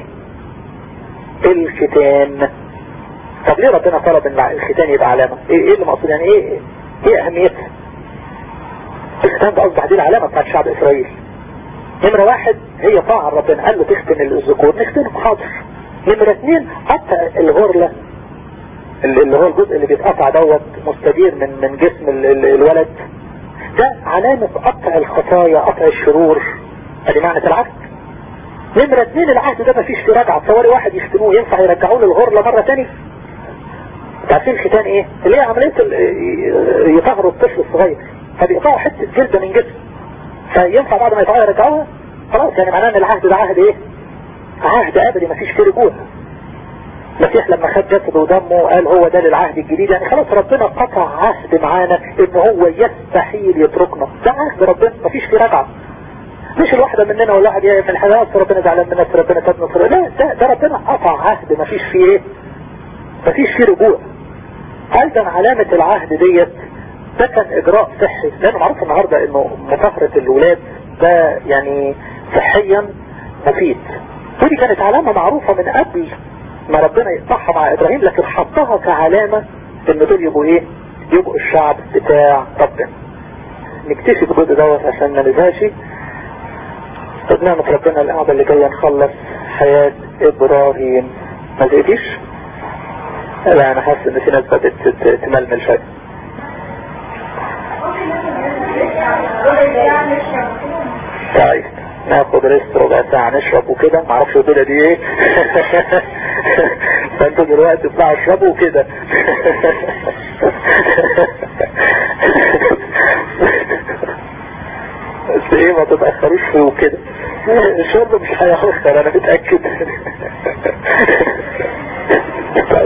Speaker 1: الختان طب ليه ربنا طلب ان الختان يبقى علامة ايه, إيه اللي مقصود يعني ايه ايه اهميتها الختان ده اصبح دي العلامة بتاعت شعب اسرائيل نمرة واحد هي طاعة ربنا قال له تختن الذكور نختنهم حاضر نمرة اثنين حتى الغرلة اللي هو الجزء اللي بيتقطع دوت مستدير من من جسم الولد ده علامة قطع الخطايا قطع الشرور ادي معنى العهد نمرة اثنين العهد ده مفيش فيه رجعة تصوري واحد يختنوه ينفع يرجعوه للغرلة مرة تاني تعرفين الختان ايه اللي هي عملية يطهروا الطفل الصغير فبيقطعوا حتة جلدة من جسم فينفع بعد ما يطلعوا يرجعوها خلاص يعني معناه ان العهد ده عهد ايه عهد ابدي مفيش فيه رجوع المسيح لما خد جسده ودمه قال هو ده للعهد الجديد يعني خلاص ربنا قطع عهد معانا ان هو يستحيل يتركنا ده عهد ربنا مفيش فيه رجعة مش الواحدة مننا ولا واحد من الحيوانات ربنا زعلان مننا ربنا سابنا لا ده, ده ربنا قطع عهد مفيش فيه ايه مفيش فيه رجوع ايضا علامة العهد ديت ده كان اجراء صحي لانه معروف النهاردة انه مطهرة الولاد ده يعني صحيا مفيد ودي كانت علامة معروفة من قبل ما ربنا يقطعها مع ابراهيم لكن حطها كعلامة ان دول يبقوا ايه يبقوا الشعب بتاع ربنا نكتفي بالجزء دوت عشان ما نزهاش بنعمة ربنا القعدة اللي جاية نخلص حياة ابراهيم ما زهقتيش؟ لا انا حاسس ان في ناس بدأت تململ شوية طيب ناخد ريست ربع ساعة نشرب وكده معرفش البيلة دي ايه فانتوا دلوقتي اطلعوا اشربوا وكده بس ايه ما تتأخروش فيه وكده الشرب مش هيأخر انا متأكد